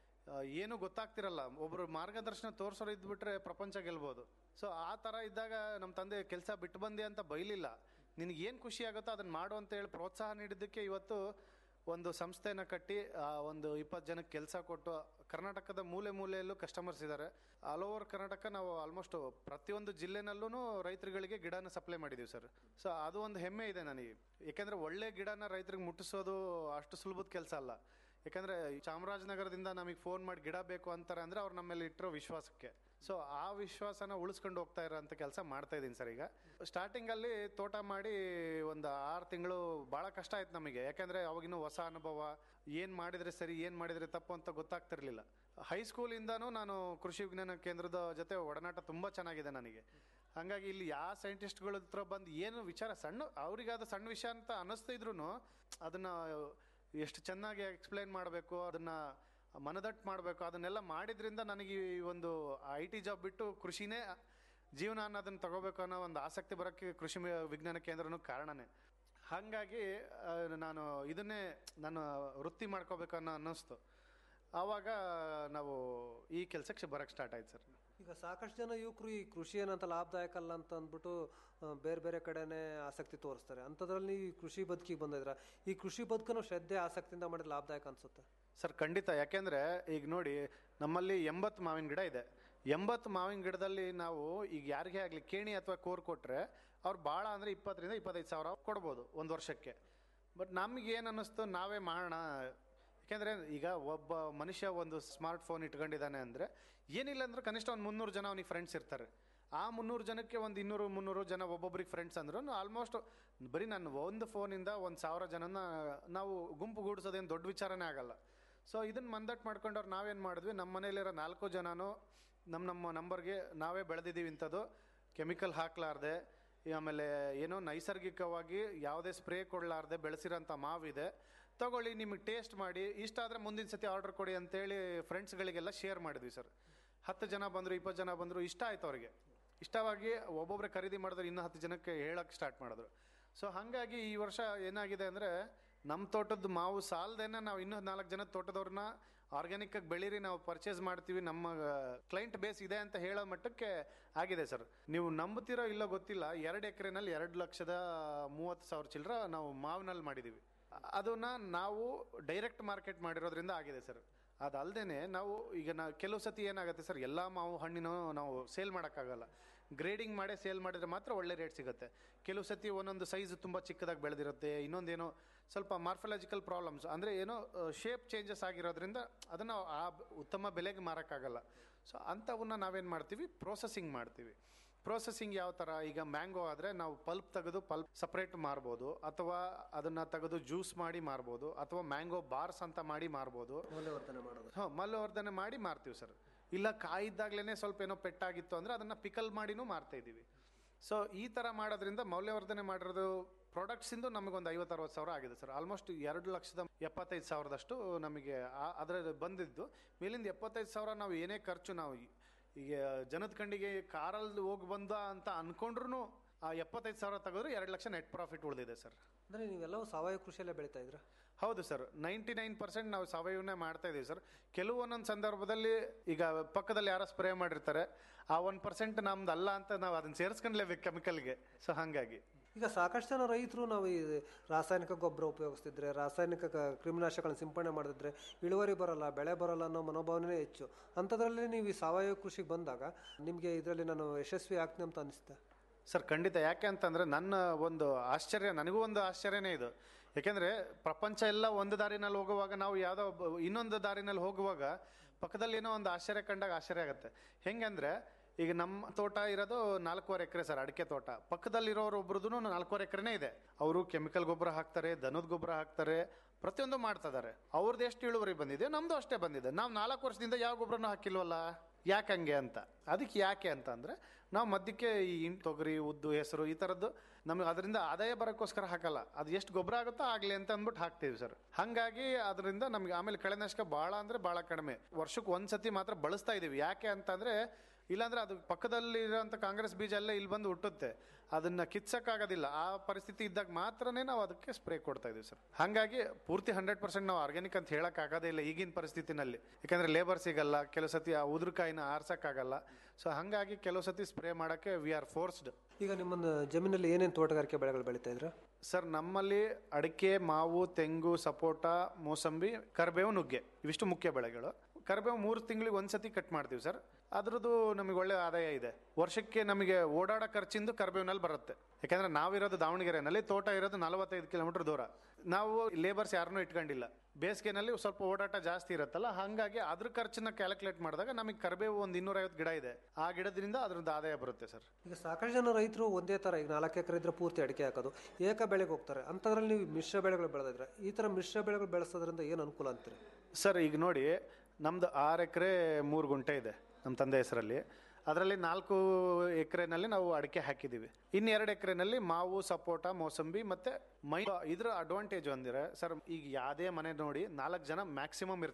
ಏನು ಗೊತ್ತಾಗ್ತಿರಲ್ಲ ಒಬ್ಬರು ಮಾರ್ಗದರ್ಶನ ತೋರಿಸೋರು ಇದ್ಬಿಟ್ರೆ ಪ್ರಪಂಚ ಗೆಲ್ಬೋದು ಸೊ ಆ ಥರ ಇದ್ದಾಗ ನಮ್ಮ ತಂದೆ ಕೆಲಸ ಬಿಟ್ಟು ಬಂದೆ ಅಂತ ಬೈಲಿಲ್ಲ ನಿನಗೆ ಏನು ಖುಷಿ ಆಗುತ್ತೋ ಅದನ್ನು ಮಾಡು ಅಂತ ಹೇಳಿ ಪ್ರೋತ್ಸಾಹ ನೀಡಿದ್ದಕ್ಕೆ ಇವತ್ತು ಒಂದು ಸಂಸ್ಥೆನ ಕಟ್ಟಿ ಆ ಒಂದು ಇಪ್ಪತ್ತು ಜನಕ್ಕೆ ಕೆಲಸ ಕೊಟ್ಟು ಕರ್ನಾಟಕದ ಮೂಲೆ ಮೂಲೆಯಲ್ಲೂ ಕಸ್ಟಮರ್ಸ್ ಇದ್ದಾರೆ ಆಲ್ ಓವರ್ ಕರ್ನಾಟಕ ನಾವು ಆಲ್ಮೋಸ್ಟ್ ಪ್ರತಿಯೊಂದು ಜಿಲ್ಲೆನಲ್ಲೂ ರೈತರುಗಳಿಗೆ ಗಿಡನ ಸಪ್ಲೈ ಮಾಡಿದ್ದೀವಿ ಸರ್ ಸೊ ಅದು ಒಂದು ಹೆಮ್ಮೆ ಇದೆ ನನಗೆ ಯಾಕೆಂದರೆ ಒಳ್ಳೆ ಗಿಡನ ರೈತರಿಗೆ ಮುಟ್ಟಿಸೋದು ಅಷ್ಟು ಸುಲಭದ ಕೆಲಸ ಅಲ್ಲ ಯಾಕಂದರೆ ಚಾಮರಾಜನಗರದಿಂದ ನಮಗೆ ಫೋನ್ ಮಾಡಿ ಗಿಡ ಬೇಕು ಅಂತಾರೆ ಅಂದರೆ ಅವ್ರು ನಮ್ಮ ಮೇಲೆ ಇಟ್ಟಿರೋ ವಿಶ್ವಾಸಕ್ಕೆ ಸೊ ಆ ವಿಶ್ವಾಸನ ಉಳಿಸ್ಕೊಂಡು ಹೋಗ್ತಾ ಇರೋಂಥ ಕೆಲಸ ಮಾಡ್ತಾ ಇದ್ದೀನಿ ಸರ್ ಈಗ ಸ್ಟಾರ್ಟಿಂಗಲ್ಲಿ ತೋಟ ಮಾಡಿ ಒಂದು ಆರು ತಿಂಗಳು ಭಾಳ ಕಷ್ಟ ಆಯ್ತು ನಮಗೆ ಯಾಕಂದರೆ ಅವಾಗಿನ್ನೂ ಹೊಸ ಅನುಭವ ಏನು ಮಾಡಿದರೆ ಸರಿ ಏನು ಮಾಡಿದರೆ ತಪ್ಪು ಅಂತ ಗೊತ್ತಾಗ್ತಿರ್ಲಿಲ್ಲ ಹೈಸ್ಕೂಲಿಂದನೂ ನಾನು ಕೃಷಿ ವಿಜ್ಞಾನ ಕೇಂದ್ರದ ಜೊತೆ ಒಡನಾಟ ತುಂಬ ಚೆನ್ನಾಗಿದೆ ನನಗೆ ಹಾಗಾಗಿ ಇಲ್ಲಿ ಯಾವ ಸೈಂಟಿಸ್ಟ್ಗಳ ಹತ್ರ ಬಂದು ಏನು ವಿಚಾರ ಸಣ್ಣ ಅವ್ರಿಗೆ ಅದು ಸಣ್ಣ ವಿಷಯ ಅಂತ ಅನ್ನಿಸ್ತಿದ್ರು ಅದನ್ನು ಎಷ್ಟು ಚೆನ್ನಾಗಿ ಎಕ್ಸ್ಪ್ಲೈನ್ ಮಾಡಬೇಕು ಅದನ್ನು ಮನದಟ್ಟು ಮಾಡಬೇಕು ಅದನ್ನೆಲ್ಲ ಮಾಡಿದ್ರಿಂದ ನನಗೆ ಈ ಒಂದು ಐ ಟಿ ಜಾಬ್ ಬಿಟ್ಟು ಕೃಷಿನೇ ಜೀವನ ಅನ್ನೋದನ್ನ ತಗೋಬೇಕು ಅನ್ನೋ ಒಂದು ಆಸಕ್ತಿ ಬರೋಕ್ಕೆ ಕೃಷಿ ವಿ- ವಿಜ್ಞಾನ ಕೇಂದ್ರನೂ ಕಾರಣನೇ ಹಾಗಾಗಿ ಆ, ನಾನು ಇದನ್ನೇ ನಾನು ವೃತ್ತಿ ಮಾಡ್ಕೋಬೇಕು ಅನ್ನೋ ಅನ್ನಿಸ್ತು ಆವಾಗ ನಾವು ಈ ಕೆಲಸಕ್ಕೆ ಬರೋಕ್ಕೆ ಸ್ಟಾರ್ಟ್ ಆಯ್ತು ಸರ್ ಈಗ ಸಾಕಷ್ಟು ಜನ ಯುವಕರು ಈ ಕೃಷಿ ಏನಂತ ಲಾಭದಾಯಕ ಅಲ್ಲ ಅಂತ ಅಂದ್ಬಿಟ್ಟು ಆ, ಬೇರೆ ಬೇರೆ ಕಡೆನೇ ಆಸಕ್ತಿ ತೋರಿಸ್ತಾರೆ ಅಂಥದ್ರಲ್ಲಿ ಈ ಕೃಷಿ ಬದುಕಿಗೆ ಬಂದಿದ್ರ ಈ ಕೃಷಿ ಬದುಕನ್ನು ಶ್ರದ್ಧೆ ಆಸಕ್ತಿಯಿಂದ ಮಾಡಿದ್ರೆ ಲಾಭದಾಯಕ ಅನ್ಸುತ್ತೆ ಸರ್ ಖಂಡಿತ ಯಾಕೆಂದ್ರೆ ಈಗ ನೋಡಿ ನಮ್ಮಲ್ಲಿ ಎಂಬತ್ತು ಮಾವಿನ ಗಿಡ ಇದೆ ಎಂಬತ್ತು ಮಾವಿನ ಗಿಡದಲ್ಲಿ ನಾವು ಈಗ ಯಾರಿಗೇ ಆಗಲಿ ಕೇಣಿ ಅಥವಾ ಕೋರ್ ಕೊಟ್ರೆ ಅವ್ರು ಭಾಳ ಅಂದರೆ ಇಪ್ಪತ್ತರಿಂದ ಇಪ್ಪತ್ತೈದು ಸಾವಿರ ಕೊಡ್ಬೋದು ಒಂದು ವರ್ಷಕ್ಕೆ ಬಟ್ ನಮ್ಗೆ ಏನು ಅನ್ನಿಸ್ತು ನಾವೇ ಮಾಡೋಣ ಯಾಕೆಂದರೆ ಈಗ ಒಬ್ಬ ಮನುಷ್ಯ ಒಂದು ಸ್ಮಾರ್ಟ್ ಫೋನ್ ಇಟ್ಕೊಂಡಿದ್ದಾನೆ ಅಂದರೆ ಏನಿಲ್ಲ ಅಂದ್ರೆ ಕನಿಷ್ಠ ಒಂದು ಮುನ್ನೂರು ಜನ ಅವನಿಗೆ ಫ್ರೆಂಡ್ಸ್ ಇರ್ತಾರೆ ಆ ಮುನ್ನೂರು ಜನಕ್ಕೆ ಒಂದು ಇನ್ನೂರು ಮುನ್ನೂರು ಜನ ಒಬ್ಬೊಬ್ರಿಗೆ ಫ್ರೆಂಡ್ಸ್ ಅಂದ್ರು ಆಲ್ಮೋಸ್ಟ್ ಬರೀ ನಾನು ಒಂದು ಫೋನಿಂದ ಒಂದು ಸಾವಿರ ಜನನ ನಾವು ಗುಂಪುಗೂಡಿಸೋದೇನು ದೊಡ್ಡ ವಿಚಾರನೇ ಆಗಲ್ಲ ಸೊ ಇದನ್ನ ಮಂದಟ್ ಮಾಡ್ಕೊಂಡವ್ರು ನಾವೇನು ಮಾಡಿದ್ವಿ ನಮ್ಮ ಮನೇಲಿರೋ ನಾಲ್ಕು ಜನನೂ ನಮ್ಮ ನಮ್ಮ ನಂಬರ್ಗೆ ನಾವೇ ಬೆಳೆದಿದ್ದೀವಿ ಇಂಥದ್ದು ಕೆಮಿಕಲ್ ಹಾಕ್ಲಾರ್ದೆ ಆಮೇಲೆ ಏನೋ ನೈಸರ್ಗಿಕವಾಗಿ ಯಾವುದೇ ಸ್ಪ್ರೇ ಕೊಡಲಾರ್ದೆ ಬೆಳೆಸಿರೋಂಥ ಮಾವಿದೆ ತಗೊಳ್ಳಿ ನಿಮಗೆ ಟೇಸ್ಟ್ ಮಾಡಿ ಇಷ್ಟ ಆದರೆ ಮುಂದಿನ ಸತಿ ಆರ್ಡರ್ ಕೊಡಿ ಅಂತೇಳಿ ಫ್ರೆಂಡ್ಸ್ಗಳಿಗೆಲ್ಲ ಶೇರ್ ಮಾಡಿದ್ವಿ ಸರ್ ಹತ್ತು ಜನ ಬಂದರು ಇಪ್ಪತ್ತು ಜನ ಬಂದರು ಇಷ್ಟ ಆಯ್ತು ಅವ್ರಿಗೆ ಇಷ್ಟವಾಗಿ ಒಬ್ಬೊಬ್ಬರೇ ಖರೀದಿ ಮಾಡಿದ್ರೆ ಇನ್ನೂ ಹತ್ತು ಜನಕ್ಕೆ ಹೇಳಕ್ಕೆ ಸ್ಟಾರ್ಟ್ ಮಾಡಿದ್ರು ಸೊ ಹಾಗಾಗಿ ಈ ವರ್ಷ ಏನಾಗಿದೆ ಅಂದರೆ ನಮ್ಮ ತೋಟದ ಮಾವು ಸಾಲದೇನೆ ನಾವು ಇನ್ನೂ ನಾಲ್ಕು ಜನ ತೋಟದವ್ರನ್ನ ಆರ್ಗ್ಯಾನಿಕ್ ಆಗಿ ಬೆಳೀರಿ ನಾವು ಪರ್ಚೇಸ್ ಮಾಡ್ತೀವಿ ನಮ್ಮ ಕ್ಲೈಂಟ್ ಬೇಸ್ ಇದೆ ಅಂತ ಹೇಳೋ ಮಟ್ಟಕ್ಕೆ ಆಗಿದೆ ಸರ್ ನೀವು ನಂಬುತ್ತೀರೋ ಇಲ್ಲೋ ಗೊತ್ತಿಲ್ಲ ಎರಡು ಎಕರೆನಲ್ಲಿ ಎರಡು ಲಕ್ಷದ ಮೂವತ್ತು ಸಾವಿರ ಚಿಲ್ಲರ ನಾವು ಮಾವಿನಲ್ಲಿ ಮಾಡಿದ್ದೀವಿ ಅದನ್ನ ನಾವು ಡೈರೆಕ್ಟ್ ಮಾರ್ಕೆಟ್ ಮಾಡಿರೋದ್ರಿಂದ ಆಗಿದೆ ಸರ್ ಅದಲ್ದೇನೆ ನಾವು ಈಗ ನಾ ಕೆಲವು ಸತಿ ಏನಾಗುತ್ತೆ ಸರ್ ಎಲ್ಲ ಮಾವು ಹಣ್ಣಿನೂ ನಾವು ಸೇಲ್ ಮಾಡೋಕ್ಕಾಗಲ್ಲ ಗ್ರೇಡಿಂಗ್ ಮಾಡೇ ಸೇಲ್ ಮಾಡಿದ್ರೆ ಮಾತ್ರ ಒಳ್ಳೆ ರೇಟ್ ಸಿಗುತ್ತೆ ಕೆಲವು ಸತಿ ಒಂದೊಂದು ಸೈಜ್ ತುಂಬ ಚಿಕ್ಕದಾಗಿ ಬೆಳೆದಿರುತ್ತೆ ಇನ್ನೊಂದೇನೋ ಸ್ವಲ್ಪ ಮಾರ್ಫಲಾಜಿಕಲ್ ಪ್ರಾಬ್ಲಮ್ಸ್ ಅಂದರೆ ಏನೋ ಶೇಪ್ ಚೇಂಜಸ್ ಆಗಿರೋದ್ರಿಂದ ಅದನ್ನು ಆ ಬ- ಉತ್ತಮ ಬೆಲೆಗೆ ಮಾರೋಕ್ಕಾಗಲ್ಲ ಸೊ ಅಂಥವನ್ನ ನಾವೇನು ಮಾಡ್ತೀವಿ ಪ್ರೋಸೆಸಿಂಗ್ ಮಾಡ್ತೀವಿ ಪ್ರೋಸೆಸಿಂಗ್ ಯಾವ ಥರ ಈಗ ಮ್ಯಾಂಗೋ ಆದರೆ ನಾವು ಪಲ್ಪ್ ತೆಗೆದು ಪಲ್ಪ್ ಸಪ್ರೇಟ್ ಮಾರ್ಬೋದು ಅಥವಾ ಅದನ್ನು ತೆಗೆದು ಜ್ಯೂಸ್ ಮಾಡಿ ಮಾರ್ಬೋದು ಅಥವಾ ಮ್ಯಾಂಗೋ ಬಾರ್ಸ್ ಅಂತ ಮಾಡಿ ಮಾರ್ಬೋದು ಮೌಲ್ಯವರ್ಧನೆ ಮಾಡೋದು ಹಾಂ ಮೌಲ್ಯವರ್ಧನೆ ಮಾಡಿ ಮಾರ್ತೀವಿ ಸರ್ ಇಲ್ಲ ಕಾಯಿದ್ದಾಗ್ಲೇ ಸ್ವಲ್ಪ ಏನೋ ಪೆಟ್ಟಾಗಿತ್ತು ಅಂದರೆ ಅದನ್ನು ಪಿಕಲ್ ಮಾಡಿನೂ ಮಾರ್ತಾ ಇದ್ದೀವಿ ಸೊ ಈ ಥರ ಮಾಡೋದ್ರಿಂದ ಮೌಲ್ಯವರ್ಧನೆ ಮಾಡಿರೋದು ಪ್ರಾಡಕ್ಟ್ಸಿಂದು ನಮಗೊಂದು ಐವತ್ತು ಅರವತ್ತು ಸಾವಿರ ಆಗಿದೆ ಸರ್ ಆಲ್ಮೋಸ್ಟ್ ಎರಡು ಲಕ್ಷದ ಎಪ್ಪತ್ತೈದು ಸಾವಿರದಷ್ಟು ನಮಗೆ ಆ- ಅದರ ಬಂದಿದ್ದು ಮೇಲಿಂದ ಎಪ್ಪತ್ತೈದು ಸಾವಿರ ನಾವು ಏನೇ ಖರ್ಚು ನಾವು ಈ- ಈಗ ಜನದ ಕಣ್ಣಿಗೆ ಕಾರಲ್ಲಿ ಹೋಗಿ ಬಂದ ಅಂತ ಅನ್ಕೊಂಡ್ರು ಆ ಎಪ್ಪತ್ತೈದು ಸಾವಿರ ತೆಗೆದ್ರೆ ಎರಡು ಲಕ್ಷ ನೆಟ್ ಪ್ರಾಫಿಟ್ ಉಳಿದಿದೆ ಸರ್ ಅಂದರೆ ನೀವೆಲ್ಲವೂ ಸಾವಯವ ಕೃಷಿಯಲ್ಲೇ ಬೆಳೀತಾ ಇದ್ರ ಹೌದು ಸರ್ ನೈಂಟಿ ನೈನ್ ಪರ್ಸೆಂಟ್ ನಾವು ಸಾವಯವನ್ನೇ ಮಾಡ್ತಾ ಇದೀವಿ ಸರ್ ಕೆಲವು ಒಂದೊಂದು ಸಂದರ್ಭದಲ್ಲಿ ಈಗ ಪಕ್ಕದಲ್ಲಿ ಯಾರೋ ಸ್ಪ್ರೇ ಮಾಡಿರ್ತಾರೆ ಆ ಒನ್ ಪರ್ಸೆಂಟ್ ನಮ್ದು ಅಲ್ಲ ಅಂತ ನಾವು ಅದನ್ನ ಸೇರಿಸ್ಕೊಂಡ್ಲೇಬೇಕು ಕೆಮಿಕಲ್ಗೆ ಸೊ ಹಾಗಾಗಿ ಈಗ ಸಾಕಷ್ಟು ಜನ ರೈತರು ನಾವು ಈ ರಾಸಾಯನಿಕ ಗೊಬ್ಬರ ಉಪಯೋಗಿಸ್ತಿದ್ರೆ ರಾಸಾಯನಿಕ ಕ- ಕ್ರಿಮಿನಾಶಕಗಳನ್ನ ಸಿಂಪಡಣೆ ಮಾಡಿದ್ರೆ ಇಳುವರಿ ಬರಲ್ಲ ಬೆಳೆ ಬರಲ್ಲ ಅನ್ನೋ ಮನೋಭಾವನೆ ಹೆಚ್ಚು ಅಂಥದ್ರಲ್ಲಿ ನೀವು ಈ ಸಾವಯವ ಕೃಷಿಗೆ ಬಂದಾಗ ನಿಮಗೆ ಇದರಲ್ಲಿ ನಾನು ಯಶಸ್ವಿ ಆಗ್ತೀನಿ ಅಂತ ಅನಿಸುತ್ತೆ ಸರ್ ಖಂಡಿತ ಯಾಕೆ ಅಂತಂದ್ರೆ ನನ್ನ ಒಂದು ಆಶ್ಚರ್ಯ ನನಗೂ ಒಂದು ಆಶ್ಚರ್ಯನೇ ಇದು ಯಾಕೆಂದ್ರೆ ಪ್ರಪಂಚ ಎಲ್ಲ ಒಂದು ದಾರಿನಲ್ಲಿ ಹೋಗುವಾಗ ನಾವು ಯಾವುದೋ ಒಬ್ಬ- ಇನ್ನೊಂದು ದಾರಿನಲ್ಲಿ ಹೋಗುವಾಗ ಪಕ್ಕದಲ್ಲಿ ಏನೋ ಒಂದು ಆಶ್ಚರ್ಯ ಕಂಡಾಗ ಆಶ್ಚರ್ಯ ಆಗುತ್ತೆ ಹೆಂಗಂದ್ರೆ ಈಗ ನಮ್ಮ ತೋಟ ಇರೋದು ನಾಲ್ಕೂವರೆ ಎಕರೆ ಸರ್ ಅಡಿಕೆ ತೋಟ ಪಕ್ಕದಲ್ಲಿರೋರು ಒಬ್ರದ್ದು ನಾಲ್ಕೂವರೆ ಎಕರೆನೇ ಇದೆ ಅವರು ಕೆಮಿಕಲ್ ಗೊಬ್ಬರ ಹಾಕ್ತಾರೆ ದನದ ಗೊಬ್ಬರ ಹಾಕ್ತಾರೆ ಪ್ರತಿಯೊಂದು ಮಾಡ್ತಾ ಇದಾರೆ ಅವ್ರದ್ದು ಎಷ್ಟು ಇಳುವರಿ ಬಂದಿದೆ ನಮ್ದು ಅಷ್ಟೇ ಬಂದಿದೆ ನಾವು ನಾಲ್ಕು ವರ್ಷದಿಂದ ಯಾವ ಗೊಬ್ಬರನೂ ಹಾಕಿಲ್ವಲ್ಲ ಯಾಕಂಗೆ ಅಂತ ಅದಕ್ಕೆ ಯಾಕೆ ಅಂತ ಅಂದ್ರೆ ನಾವು ಮಧ್ಯಕ್ಕೆ ಈ ಇನ್ ತೊಗರಿ ಉದ್ದು ಹೆಸರು ಈ ಥರದ್ದು ನಮಗೆ ಅದರಿಂದ ಆದಾಯ ಬರೋಕ್ಕೋಸ್ಕರ ಹಾಕಲ್ಲ ಅದು ಎಷ್ಟು ಗೊಬ್ಬರ ಆಗುತ್ತೋ ಆಗಲಿ ಅಂತ ಅಂದ್ಬಿಟ್ಟು ಹಾಕ್ತೀವಿ ಸರ್ ಹಾಗಾಗಿ ಅದರಿಂದ ನಮಗೆ ಆಮೇಲೆ ಕಳೆನಾಶಕ ಭಾಳ ಅಂದ್ರೆ ಭಾಳ ಕಡಿಮೆ ವರ್ಷಕ್ಕೆ ಒಂದ್ಸತಿ ಮಾತ್ರ ಬಳಸ್ತಾ ಇದೀವಿ ಯಾಕೆ ಅಂತಂದ್ರೆ ಇಲ್ಲಾಂದ್ರೆ ಅದು ಪಕ್ಕದಲ್ಲಿ ಇರೋಂಥ ಕಾಂಗ್ರೆಸ್ ಬೀಜ ಎಲ್ಲ ಇಲ್ಲಿ ಬಂದು ಹುಟ್ಟುತ್ತೆ ಅದನ್ನ ಕಿತ್ಸಕ್ಕಾಗೋದಿಲ್ಲ ಆ ಪರಿಸ್ಥಿತಿ ಇದ್ದಾಗ ಮಾತ್ರನೇ ನಾವು ಅದಕ್ಕೆ ಸ್ಪ್ರೇ ಕೊಡ್ತಾ ಇದೀವಿ ಸರ್ ಹಾಗಾಗಿ ಪೂರ್ತಿ ಹಂಡ್ರೆಡ್ ಪರ್ಸೆಂಟ್ ನಾವು ಆರ್ಗ್ಯಾನಿಕ್ ಅಂತ ಹೇಳಕ್ ಆಗೋದೇ ಇಲ್ಲ ಈಗಿನ ಪರಿಸ್ಥಿತಿನಲ್ಲಿ ಯಾಕಂದ್ರೆ ಲೇಬರ್ ಸಿಗಲ್ಲ ಕೆಲವು ಸತಿ ಆ ಉದುರುಕಾಯಿನ ಆರ್ಸಕ್ಕಾಗಲ್ಲ ಸೊ ಹಾಗಾಗಿ ಕೆಲವು ಸತಿ ಸ್ಪ್ರೇ ಮಾಡಕ್ಕೆ ವಿ ಆರ್ ಫೋರ್ಸ್ಡ್ ಈಗ ನಿಮ್ಮ ಜಮೀನಲ್ಲಿ ಏನೇನು ತೋಟಗಾರಿಕೆ ಬೆಳೆಗಳು ಬೆಳೀತಾ ಇದ್ರ ಸರ್ ನಮ್ಮಲ್ಲಿ ಅಡಿಕೆ ಮಾವು ತೆಂಗು ಸಪೋಟ ಮೋಸಂಬಿ ಕರಿಬೇವು ನುಗ್ಗೆ ಇವಿಷ್ಟು ಮುಖ್ಯ ಬೆಳೆಗಳು ಕರಿಬೇವು ಮೂರು ತಿಂಗಳಿಗೆ ಒಂದ್ಸತಿ ಕಟ್ ಮಾಡ್ತೀವಿ ಸರ್ ಅದ್ರದ್ದು ನಮಗೆ ಒಳ್ಳೆ ಆದಾಯ ಇದೆ ವರ್ಷಕ್ಕೆ ನಮಗೆ ಓಡಾಡೋ ಖರ್ಚಿಂದು ಕರಿಬೇವಿನಲ್ಲಿ ಬರುತ್ತೆ ಯಾಕಂದ್ರೆ ನಾವಿರೋದು ದಾವಣಗೆರೆನಲ್ಲಿ ತೋಟ ಇರೋದು ನಲವತ್ತೈದು ಕಿಲೋಮೀಟರ್ ದೂರ ನಾವು ಲೇಬರ್ಸ್ ಯಾರನ್ನೂ ಇಟ್ಕೊಂಡಿಲ್ಲ ಬೇಸಿಗೆನಲ್ಲಿ ಸ್ವಲ್ಪ ಓಡಾಟ ಜಾಸ್ತಿ ಇರುತ್ತಲ್ಲ ಹಾಗಾಗಿ ಅದ್ರ ಖರ್ಚನ್ನ ಕ್ಯಾಲ್ಕುಲೇಟ್ ಮಾಡಿದಾಗ ನಮಗೆ ಕರಿಬೇವು ಒಂದು ಇನ್ನೂರೈವತ್ತು ಗಿಡ ಇದೆ ಆ ಗಿಡದಿಂದ ಅದ್ರದ್ದು ಆದಾಯ ಬರುತ್ತೆ ಸರ್ ಈಗ ಸಾಕಷ್ಟು ಜನ ರೈತರು ಒಂದೇ ಥರ ಈಗ ನಾಲ್ಕು ಎಕರೆ ಇದ್ರೆ ಪೂರ್ತಿ ಅಡಿಕೆ ಹಾಕೋದು ಏಕ ಬೆಳೆಗೆ ಹೋಗ್ತಾರೆ ಅಂಥದ್ರಲ್ಲಿ ನೀವು ಮಿಶ್ರ ಬೆಳೆಗಳು ಬೆಳೆದಿದ್ರೆ ಈ ಥರ ಮಿಶ್ರ ಬೆಳೆಗಳು ಬೆಳೆಸೋದ್ರಿಂದ ಏನು ಅನುಕೂಲ ಅಂತೀರಿ ಸರ್ ಈಗ ನೋಡಿ ನಮ್ದು ಆರು ಎಕರೆ ಮೂರು ಗುಂಟೆ ಇದೆ ನಮ್ಮ ತಂದೆ ಹೆಸರಲ್ಲಿ ಅದರಲ್ಲಿ ನಾಲ್ಕು ಎಕರೆನಲ್ಲಿ ನಾವು ಅಡಿಕೆ ಹಾಕಿದ್ದೀವಿ ಇನ್ನು ಎರಡು ಎಕರೆನಲ್ಲಿ ಮಾವು ಸಪೋಟ ಮೋಸಂಬಿ ಮತ್ತೆ ಮೈ ಇದ್ರ ಅಡ್ವಾಂಟೇಜ್ ಒಂದಿರೆ ಸರ್ ಈಗ ಯಾವುದೇ ಮನೆ ನೋಡಿ ನಾಲ್ಕು ಜನ ಮ್ಯಾಕ್ಸಿಮಮ್ ಇರ್ತಾರೆ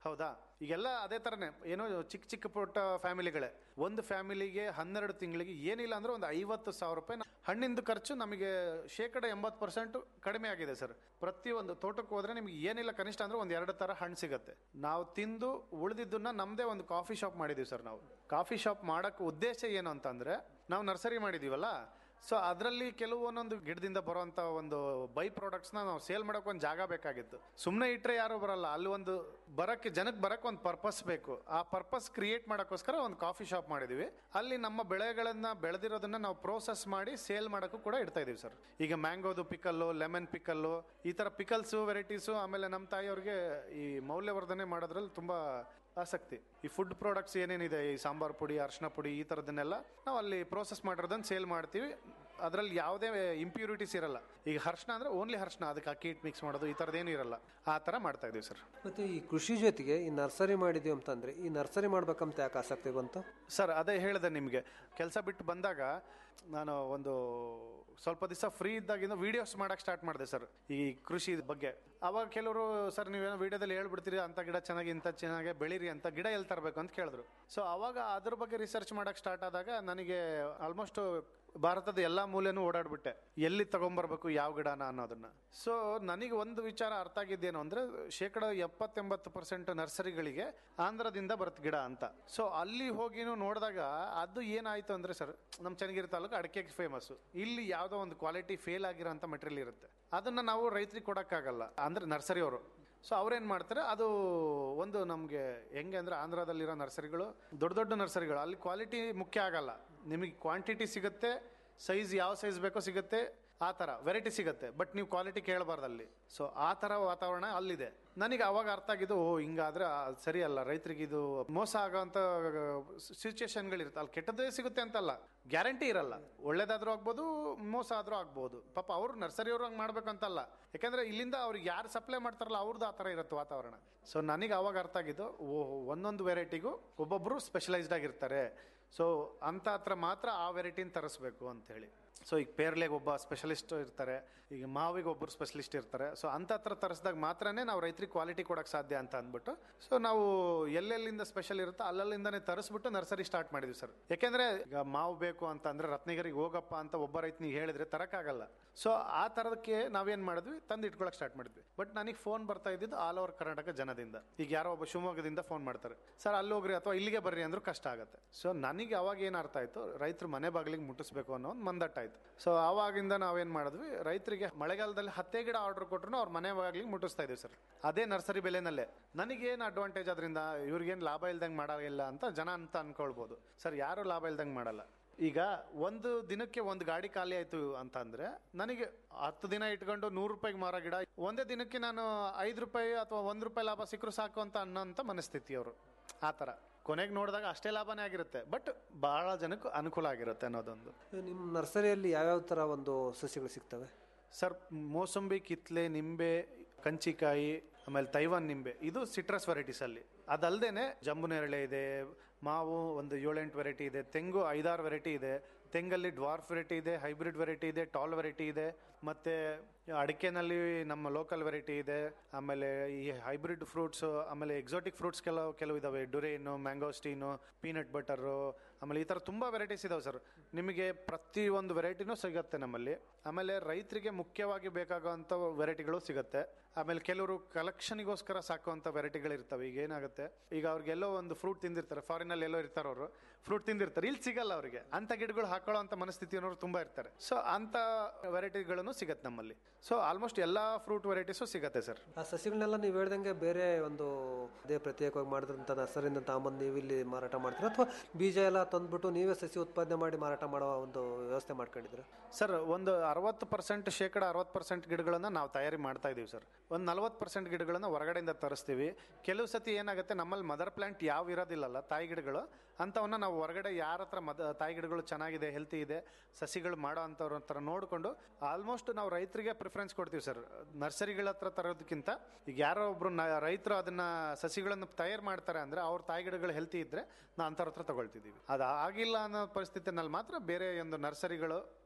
ಹೌದಾ ಈಗೆಲ್ಲ ಅದೇ ತರನೇ ಏನೋ ಚಿಕ್ಕ ಚಿಕ್ಕ ಪುಟ್ಟ ಫ್ಯಾಮಿಲಿಗಳೇ ಒಂದು ಫ್ಯಾಮಿಲಿಗೆ ಹನ್ನೆರಡು ತಿಂಗಳಿಗೆ ಏನಿಲ್ಲ ಅಂದ್ರೆ ಒಂದು ಐವತ್ತು ಸಾವಿರ ರೂಪಾಯಿ ನ- ಹಣ್ಣಿಂದು ಖರ್ಚು ನಮಗೆ ಶೇಕಡ ಎಂಬತ್ತು ಪರ್ಸೆಂಟ್ ಕಡಿಮೆ ಆಗಿದೆ ಸರ್ ಪ್ರತಿಯೊಂದು ತೋಟಕ್ಕೆ ಹೋದ್ರೆ ನಿಮ್ಗೆ ಏನಿಲ್ಲ ಕನಿಷ್ಠ ಅಂದ್ರೆ ಒಂದು ಎರಡು ತರ ಹಣ್ಣು ಸಿಗುತ್ತೆ ನಾವು ತಿಂದು ಉಳಿದಿದ್ದನ್ನ ನಮ್ದೇ ಒಂದು ಕಾಫಿ ಶಾಪ್ ಮಾಡಿದೀವಿ ಸರ್ ನಾವು ಕಾಫಿ ಶಾಪ್ ಮಾಡಕ್ ಉದ್ದೇಶ ಏನು ಅಂತಂದ್ರೆ ನಾವು ನರ್ಸರಿ ಮಾಡಿದೀವಲ್ಲ ಸೊ ಅದರಲ್ಲಿ ಕೆಲವು ಒಂದೊಂದು ಗಿಡದಿಂದ ಬರುವಂತ ಒಂದು ಬೈ ಪ್ರಾಡಕ್ಟ್ಸ್ನ ನಾವು ಸೇಲ್ ಮಾಡಕ್ ಒಂದು ಜಾಗ ಬೇಕಾಗಿತ್ತು ಸುಮ್ಮನೆ ಇಟ್ರೆ ಯಾರು ಬರಲ್ಲ ಅಲ್ಲಿ ಒಂದು ಬರಕ್ಕೆ ಜನಕ್ಕೆ ಬರಕ್ಕೆ ಒಂದು ಪರ್ಪಸ್ ಬೇಕು ಆ ಪರ್ಪಸ್ ಕ್ರಿಯೇಟ್ ಮಾಡೋಕ್ಕೋಸ್ಕರ ಒಂದು ಕಾಫಿ ಶಾಪ್ ಮಾಡಿದೀವಿ ಅಲ್ಲಿ ನಮ್ಮ ಬೆಳೆಗಳನ್ನ ಬೆಳೆದಿರೋದನ್ನ ನಾವು ಪ್ರೋಸೆಸ್ ಮಾಡಿ ಸೇಲ್ ಮಾಡೋಕ್ಕೂ ಕೂಡ ಇಡ್ತಾ ಇದೀವಿ ಸರ್ ಈಗ ಮ್ಯಾಂಗೋದು ಪಿಕಲ್ಲು ಲೆಮನ್ ಪಿಕಲ್ಲು ಈ ತರ ಪಿಕಲ್ಸು ವೆರೈಟೀಸು ಆಮೇಲೆ ನಮ್ಮ ತಾಯಿಯವ್ರಿಗೆ ಈ ಮೌಲ್ಯವರ್ಧನೆ ಮಾಡೋದ್ರಲ್ಲಿ ತುಂಬಾ ಆಸಕ್ತಿ ಈ ಫುಡ್ ಪ್ರಾಡಕ್ಟ್ಸ್ ಏನೇನಿದೆ ಈ ಸಾಂಬಾರ್ ಪುಡಿ ಅರ್ಶಿನ ಪುಡಿ ಈ ಥರದನ್ನೆಲ್ಲ ನಾವು ಅಲ್ಲಿ ಪ್ರೋಸೆಸ್ ಮಾಡಿರೋದನ್ನ ಸೇಲ್ ಮಾಡ್ತೀವಿ ಅದರಲ್ಲಿ ಯಾವುದೇ ಇಂಪ್ಯೂರಿಟೀಸ್ ಇರಲ್ಲ ಈಗ ಹರ್ಷಣ ಅಂದ್ರೆ ಓನ್ಲಿ ಹರ್ಷಣ ಅದಕ್ಕೆ ಅಕ್ಕಿ ಹಿಟ್ಟು ಮಿಕ್ಸ್ ಮಾಡೋದು ಈ ಥರದ್ದೇನು ಇರಲ್ಲ ಆ ಥರ ಮಾಡ್ತಾ ಇದೀವಿ ಸರ್ ಮತ್ತು ಈ ಕೃಷಿ ಜೊತೆಗೆ ಈ ನರ್ಸರಿ ಮಾಡಿದೀವಿ ಅಂತಂದ್ರೆ ಈ ನರ್ಸರಿ ಮಾಡ್ಬೇಕಂತ ಯಾಕೆ ಆಸಕ್ತಿ ಬಂತು ಸರ್ ಅದೇ ಹೇಳಿದೆ ನಿಮಗೆ ಕೆಲಸ ಬಿಟ್ಟು ಬಂದಾಗ ನಾನು ಒಂದು ಸ್ವಲ್ಪ ದಿವಸ ಫ್ರೀ ಇದ್ದಾಗಿಂದ ವಿಡಿಯೋಸ್ ಮಾಡಕ್ ಸ್ಟಾರ್ಟ್ ಮಾಡಿದೆ ಸರ್ ಈ ಕೃಷಿ ಬಗ್ಗೆ ಅವಾಗ ಕೆಲವರು ಸರ್ ನೀವೇನೋ ವಿಡಿಯೋದಲ್ಲಿ ಹೇಳ್ಬಿಡ್ತೀರಿ ಅಂತ ಗಿಡ ಚೆನ್ನಾಗಿ ಇಂಥ ಚೆನ್ನಾಗಿ ಬೆಳೀರಿ ಅಂತ ಗಿಡ ಎಲ್ಲಿ ತರಬೇಕು ಅಂತ ಕೇಳಿದ್ರು ಸೊ ಅವಾಗ ಅದ್ರ ಬಗ್ಗೆ ರಿಸರ್ಚ್ ಮಾಡಕ್ ಸ್ಟಾರ್ಟ್ ಆದಾಗ ನನಗೆ ಆಲ್ಮೋಸ್ಟ್ ಭಾರತದ ಎಲ್ಲಾ ಮೂಲೆನೂ ಓಡಾಡ್ಬಿಟ್ಟೆ ಎಲ್ಲಿ ತಗೊಂಬರ್ಬೇಕು ಯಾವ ಗಿಡನ ಅನ್ನೋದನ್ನ ಸೊ ನನಗೆ ಒಂದು ವಿಚಾರ ಅರ್ಥ ಆಗಿದ್ದೇನು ಅಂದ್ರೆ ಶೇಕಡ ಎಪ್ಪತ್ತೆಂಬತ್ತು ಪರ್ಸೆಂಟ್ ನರ್ಸರಿಗಳಿಗೆ ಆಂಧ್ರದಿಂದ ಬರುತ್ತೆ ಗಿಡ ಅಂತ ಸೊ ಅಲ್ಲಿ ಹೋಗಿನೂ ನೋಡಿದಾಗ ಅದು ಏನಾಯ್ತು ಅಂದ್ರೆ ಸರ್ ನಮ್ಮ ಚನ್ನಗಿರಿ ತಾಲೂಕು ಅಡಿಕೆಗೆ ಫೇಮಸ್ ಇಲ್ಲಿ ಯಾವುದೋ ಒಂದು ಕ್ವಾಲಿಟಿ ಫೇಲ್ ಆಗಿರೋಂಥ ಮೆಟೀರಿಯಲ್ ಇರುತ್ತೆ ಅದನ್ನ ನಾವು ರೈತರಿಗೆ ಕೊಡಕ್ಕಾಗಲ್ಲ ಅಂದ್ರೆ ನರ್ಸರಿ ಅವರು ಸೊ ಅವ್ರೇನ್ ಮಾಡ್ತಾರೆ ಅದು ಒಂದು ನಮಗೆ ಹೆಂಗೆ ಅಂದ್ರೆ ಆಂಧ್ರದಲ್ಲಿರೋ ನರ್ಸರಿಗಳು ದೊಡ್ಡ ದೊಡ್ಡ ನರ್ಸರಿಗಳು ಅಲ್ಲಿ ಕ್ವಾಲಿಟಿ ಮುಖ್ಯ ಆಗಲ್ಲ ನಿಮಗೆ ಕ್ವಾಂಟಿಟಿ ಸಿಗುತ್ತೆ ಸೈಜ್ ಯಾವ ಸೈಜ್ ಬೇಕೋ ಸಿಗುತ್ತೆ ಆ ಥರ ವೆರೈಟಿ ಸಿಗುತ್ತೆ ಬಟ್ ನೀವು ಕ್ವಾಲಿಟಿ ಕೇಳಬಾರ್ದು ಅಲ್ಲಿ ಸೊ ಆ ಥರ ವಾತಾವರಣ ಅಲ್ಲಿದೆ ನನಗೆ ಅವಾಗ ಅರ್ಥ ಆಗಿದ್ದು ಓ ಹಿಂಗಾದ್ರೆ ಆ, ಸರಿ ಅಲ್ಲ ರೈತರಿಗೆ ಇದು ಮೋಸ ಆಗೋಂಥ ಸಿಚುಯೇಷನ್ಗಳಿರುತ್ತೆ ಅಲ್ಲಿ ಕೆಟ್ಟದ್ದೇ ಸಿಗುತ್ತೆ ಅಂತಲ್ಲ ಗ್ಯಾರಂಟಿ ಇರಲ್ಲ ಒಳ್ಳೇದಾದ್ರೂ ಆಗ್ಬೋದು ಮೋಸ ಆದ್ರೂ ಆಗ್ಬೋದು ಪಾಪ ಅವ್ರು ನರ್ಸರಿಯವ್ರು ಹಂಗೆ ಮಾಡ್ಬೇಕಂತಲ್ಲ ಯಾಕಂದ್ರೆ ಇಲ್ಲಿಂದ ಅವ್ರಿಗೆ ಯಾರು ಸಪ್ಲೈ ಮಾಡ್ತಾರಲ್ಲ ಅವ್ರದ್ದು ಆ ಥರ ಇರುತ್ತೆ ವಾತಾವರಣ ಸೊ ನನಗೆ ಅವಾಗ ಅರ್ಥ ಆಗಿದ್ದು ಓ ಒಂದೊಂದು ವೆರೈಟಿಗೂ ಒಬ್ಬೊಬ್ರು ಸ್ಪೆಷಲೈಸ್ಡ್ ಆಗಿರ್ತಾರೆ ಸೊ ಅಂತ ಹತ್ರ ಮಾತ್ರ ಆ ವೆರೈಟಿನ ತರಿಸ್ಬೇಕು ಅಂತ ಹೇಳಿ ಸೊ ಈಗ ಪೇರ್ಲೆಗೆ ಒಬ್ಬ ಸ್ಪೆಷಲಿಸ್ಟ್ ಇರ್ತಾರೆ ಈಗ ಮಾವಿಗೆ ಒಬ್ಬರು ಸ್ಪೆಷಲಿಸ್ಟ್ ಇರ್ತಾರೆ ಸೊ ಅಂತ ಹತ್ರ ತರಿಸಿದಾಗ ಮಾತ್ರನೇ ನಾವು ರೈತರಿಗೆ ಕ್ವಾಲಿಟಿ ಕೊಡಕ್ಕೆ ಸಾಧ್ಯ ಅಂತ ಅಂದ್ಬಿಟ್ಟು ಸೊ ನಾವು ಎಲ್ಲೆಲ್ಲಿಂದ ಸ್ಪೆಷಲ್ ಇರುತ್ತೋ ಅಲ್ಲಲ್ಲಿಂದಾನೇ ತರಿಸ್ಬಿಟ್ಟು ನರ್ಸರಿ ಸ್ಟಾರ್ಟ್ ಮಾಡಿದ್ವಿ ಸರ್ ಯಾಕೆಂದ್ರೆ ಈಗ ಮಾವು ಬೇಕು ಅಂತ ಅಂದ್ರೆ ರತ್ನಗಿರಿಗೆ ಹೋಗಪ್ಪ ಅಂತ ಒಬ್ಬ ರೈತನಿಗೆ ಹೇಳಿದ್ರೆ ತರಕ್ಕಾಗಲ್ಲ ಸೊ ಆ ತರದಕ್ಕೆ ನಾವೇನ್ ಮಾಡಿದ್ವಿ ತಂದು ಇಟ್ಕೊಳಕ್ ಸ್ಟಾರ್ಟ್ ಮಾಡಿದ್ವಿ ಬಟ್ ನನಗೆ ಫೋನ್ ಬರ್ತಾ ಇದ್ದಿದ್ದು ಆಲ್ ಓವರ್ ಕರ್ನಾಟಕ ಜನದಿಂದ ಈಗ ಯಾರೋ ಒಬ್ಬ ಶಿವಮೊಗ್ಗದಿಂದ ಫೋನ್ ಮಾಡ್ತಾರೆ ಸರ್ ಅಲ್ಲಿ ಹೋಗ್ರಿ ಅಥವಾ ಇಲ್ಲಿಗೆ ಬರ್ರಿ ಅಂದ್ರೂ ಕಷ್ಟ ಆಗುತ್ತೆ ಸೊ ನನಗೆ ಅವಾಗ ಏನು ಅರ್ಥ ಆಯ್ತು ರೈತರು ಮನೆ ಬಾಗಿಲಿಗೆ ಮುಟ್ಟಿಸ್ಬೇಕು ಅನ್ನೋ ಒಂದು ಮಂದಟ್ಟಾಯ್ತು ಸೊ ಆವಾಗಿಂದ ನಾವೇನ್ ಮಾಡಿದ್ವಿ ರೈತರಿಗೆ ಮಳೆಗಾಲದಲ್ಲಿ ಹತ್ತೇ ಗಿಡ ಆರ್ಡರ್ ಕೊಟ್ರು ಅವ್ರ ಮನೆ ಬಾಗಿಲಿಗೆ ಮುಟ್ಟಿಸ್ತಾ ಇದೀವಿ ಸರ್ ಅದೇ ನರ್ಸರಿ ಬೆಲೆನಲ್ಲೇ ನನಗೇನು ಅಡ್ವಾಂಟೇಜ್ ಅದರಿಂದ ಇವ್ರಿಗೇನು ಲಾಭ ಇಲ್ದಂಗೆ ಮಾಡಲ್ಲ ಅಂತ ಜನ ಅಂತ ಅನ್ಕೊಳ್ಬೋದು ಸರ್ ಯಾರು ಲಾಭ ಇಲ್ದಂಗೆ ಮಾಡಲ್ಲ ಈಗ ಒಂದು ದಿನಕ್ಕೆ ಒಂದು ಗಾಡಿ ಖಾಲಿ ಆಯ್ತು ಅಂತ ಅಂದ್ರೆ ನನಗೆ ಹತ್ತು ದಿನ ಇಟ್ಕೊಂಡು ನೂರು ರೂಪಾಯಿಗೆ ಮಾರೋ ಗಿಡ ಒಂದೇ ದಿನಕ್ಕೆ ನಾನು ಐದು ರೂಪಾಯಿ ಅಥವಾ ಒಂದ್ ರೂಪಾಯಿ ಲಾಭ ಸಿಕ್ಕರು ಸಾಕು ಅಂತ ಅನ್ನೋಂಥ ಮನಸ್ಥಿತಿ ಅವರು ಆ ಥರ ಕೊನೆಗೆ ನೋಡಿದಾಗ ಅಷ್ಟೇ ಲಾಭನೇ ಆಗಿರುತ್ತೆ ಬಟ್ ಬಹಳ ಜನಕ್ಕೆ ಅನುಕೂಲ ಆಗಿರುತ್ತೆ ಅನ್ನೋದೊಂದು ನಿಮ್ಮ ನರ್ಸರಿಯಲ್ಲಿ ಯಾವ್ಯಾವ ಥರ ಒಂದು ಸಸ್ಯಗಳು ಸಿಗ್ತವೆ ಸರ್ ಮೋಸಂಬಿ ಕಿತ್ಲೆ ನಿಂಬೆ ಕಂಚಿಕಾಯಿ ಆಮೇಲೆ ತೈವಾನ್ ನಿಂಬೆ ಇದು ಸಿಟ್ರಸ್ ವೆರೈಟೀಸ್ ಅಲ್ಲಿ ಅದಲ್ದೇನೆ ಜಂಬು ನೇರಳೆ ಇದೆ ಮಾವು ಒಂದು ಏಳೆಂಟು ವೆರೈಟಿ ಇದೆ ತೆಂಗು ಐದಾರು ವೆರೈಟಿ ಇದೆ ತೆಂಗಲ್ಲಿ ಡ್ವಾರ್ಫ್ ವೆರೈಟಿ ಇದೆ ಹೈಬ್ರಿಡ್ ವೆರೈಟಿ ಇದೆ ಟಾಲ್ ವೆರೈಟಿ ಇದೆ ಮತ್ತೆ ಅಡಿಕೆನಲ್ಲಿ ನಮ್ಮ ಲೋಕಲ್ ವೆರೈಟಿ ಇದೆ ಆಮೇಲೆ ಈ ಹೈಬ್ರಿಡ್ ಫ್ರೂಟ್ಸ್ ಆಮೇಲೆ ಎಕ್ಸಾಟಿಕ್ ಫ್ರೂಟ್ಸ್ ಕೆಲವು ಕೆಲವು ಇದಾವೆ ಡುರೇನು ಮ್ಯಾಂಗೋಸ್ಟೀನು ಪೀನಟ್ ಬಟರು ಆಮೇಲೆ ಈ ಥರ ತುಂಬ ವೆರೈಟೀಸ್ ಇದಾವೆ ಸರ್ ನಿಮಗೆ ಪ್ರತಿ ಒಂದು ವೆರೈಟಿನೂ ಸಿಗುತ್ತೆ ನಮ್ಮಲ್ಲಿ ಆಮೇಲೆ ರೈತರಿಗೆ ಮುಖ್ಯವಾಗಿ ಬೇಕಾಗುವಂಥ ವೆರೈಟಿಗಳು ಸಿಗುತ್ತೆ ಆಮೇಲೆ ಕೆಲವರು ಕಲೆಕ್ಷನ್ಗೋಸ್ಕರ ಸಾಕುವಂಥ ವೆರೈಟಿಗಳು ಇರ್ತವೆ ಈಗ ಏನಾಗುತ್ತೆ ಈಗ ಅವ್ರಿಗೆಲ್ಲೋ ಒಂದು ಫ್ರೂಟ್ ತಿಂದಿರ್ತಾರೆ ಫಾರಿನಲ್ಲಿ ಎಲ್ಲೋ ಇರ್ತಾರೆ ಅವರು ಫ್ರೂಟ್ ತಿಂದಿರ್ತಾರೆ ಇಲ್ಲಿ ಸಿಗಲ್ಲ ಅವರಿಗೆ ಅಂತ ಗಿಡಗಳು ಹಾಕೊಳ್ಳೋ ಅಂತ ಮನಸ್ಥಿತಿ ಅನ್ನೋರು ತುಂಬಾ ಇರ್ತಾರೆ ಸೊ ಅಂತ ವೆರೈಟಿಗಳನ್ನು ಸಿಗತ್ತೆ ನಮ್ಮಲ್ಲಿ ಸೊ ಆಲ್ಮೋಸ್ಟ್ ಎಲ್ಲಾ ಫ್ರೂಟ್ ವೆರೈಟೀಸು ಸಿಗತ್ತೆ ಸರ್ ಆ ಸಸ್ಯಗಳನ್ನೆಲ್ಲ ನೀವು ಹೇಳ್ದಂಗೆ ಬೇರೆ ಒಂದು ಅದೇ ಪ್ರತ್ಯೇಕವಾಗಿ ಮಾಡಿದಂಥ ನರ್ಸರಿಯಿಂದ ತಗೊಂಬಂದು ನೀವು ಇಲ್ಲಿ ಮಾರಾಟ ಮಾಡ್ತೀರಾ ಅಥವಾ ಬೀಜ ಎಲ್ಲ ತಂದ್ಬಿಟ್ಟು ನೀವೇ ಸಸ್ಯ ಉತ್ಪಾದನೆ ಮಾಡಿ ಮಾರಾಟ ಮಾಡೋ ಒಂದು ವ್ಯವಸ್ಥೆ ಮಾಡ್ಕೊಂಡಿದ್ದೀರಾ ಸರ್ ಒಂದು ಅರವತ್ತು ಪರ್ಸೆಂಟ್ ಶೇಕಡ ಅರವತ್ತು ಪರ್ಸೆಂಟ್ ಗಿಡಗಳನ್ನ ನಾವು ತಯಾರಿ ಮಾಡ್ತಾ ಇದೀವಿ ಸರ್ ಒಂದು ನಲ್ವತ್ತು ಪರ್ಸೆಂಟ್ ಗಿಡಗಳನ್ನ ಹೊರಗಡೆಯಿಂದ ತರಿಸ್ತೀವಿ ಕೆಲವು ಸತಿ ಏನಾಗುತ್ತೆ ನಮ್ಮಲ್ಲಿ ಮದರ್ ಪ್ಲಾಂಟ್ ಯಾವ ಇರೋದಿಲ್ಲಲ್ಲ ತಾಯಿ ಗಿಡಗಳು ಅಂಥವನ್ನ ನಾವು ಹೊರಗಡೆ ಯಾರ ಹತ್ರ ಮದ ತಾಯಿ ಗಿಡಗಳು ಚೆನ್ನಾಗಿದೆ ಹೆಲ್ತಿ ಇದೆ ಸಸಿಗಳು ಮಾಡೋ ಅಂಥವ್ರ ಹತ್ರ ನೋಡಿಕೊಂಡು ಆಲ್ಮೋಸ್ಟ್ ನಾವು ರೈತರಿಗೆ ಪ್ರಿಫರೆನ್ಸ್ ಕೊಡ್ತೀವಿ ಸರ್ ನರ್ಸರಿಗಳ ಹತ್ರ ತರೋದಕ್ಕಿಂತ ಈಗ ಯಾರೋ ಒಬ್ರು ನ- ರೈತರು ಅದನ್ನ ಸಸಿಗಳನ್ನು ತಯಾರು ಮಾಡ್ತಾರೆ ಅಂದ್ರೆ ಅವ್ರ ತಾಯಿ ಗಿಡಗಳು ಹೆಲ್ತಿ ಇದ್ರೆ ನಾವು ಅಂಥವ್ರ ಹತ್ರ ತಗೊಳ್ತಿದ್ದೀವಿ ಅದು ಆಗಿಲ್ಲ ಅನ್ನೋ ಪರಿಸ್ಥಿತಿನಲ್ಲಿ ಮಾತ್ರ ಬೇರೆ ಒಂದು ನರ್ಸರಿಗಳು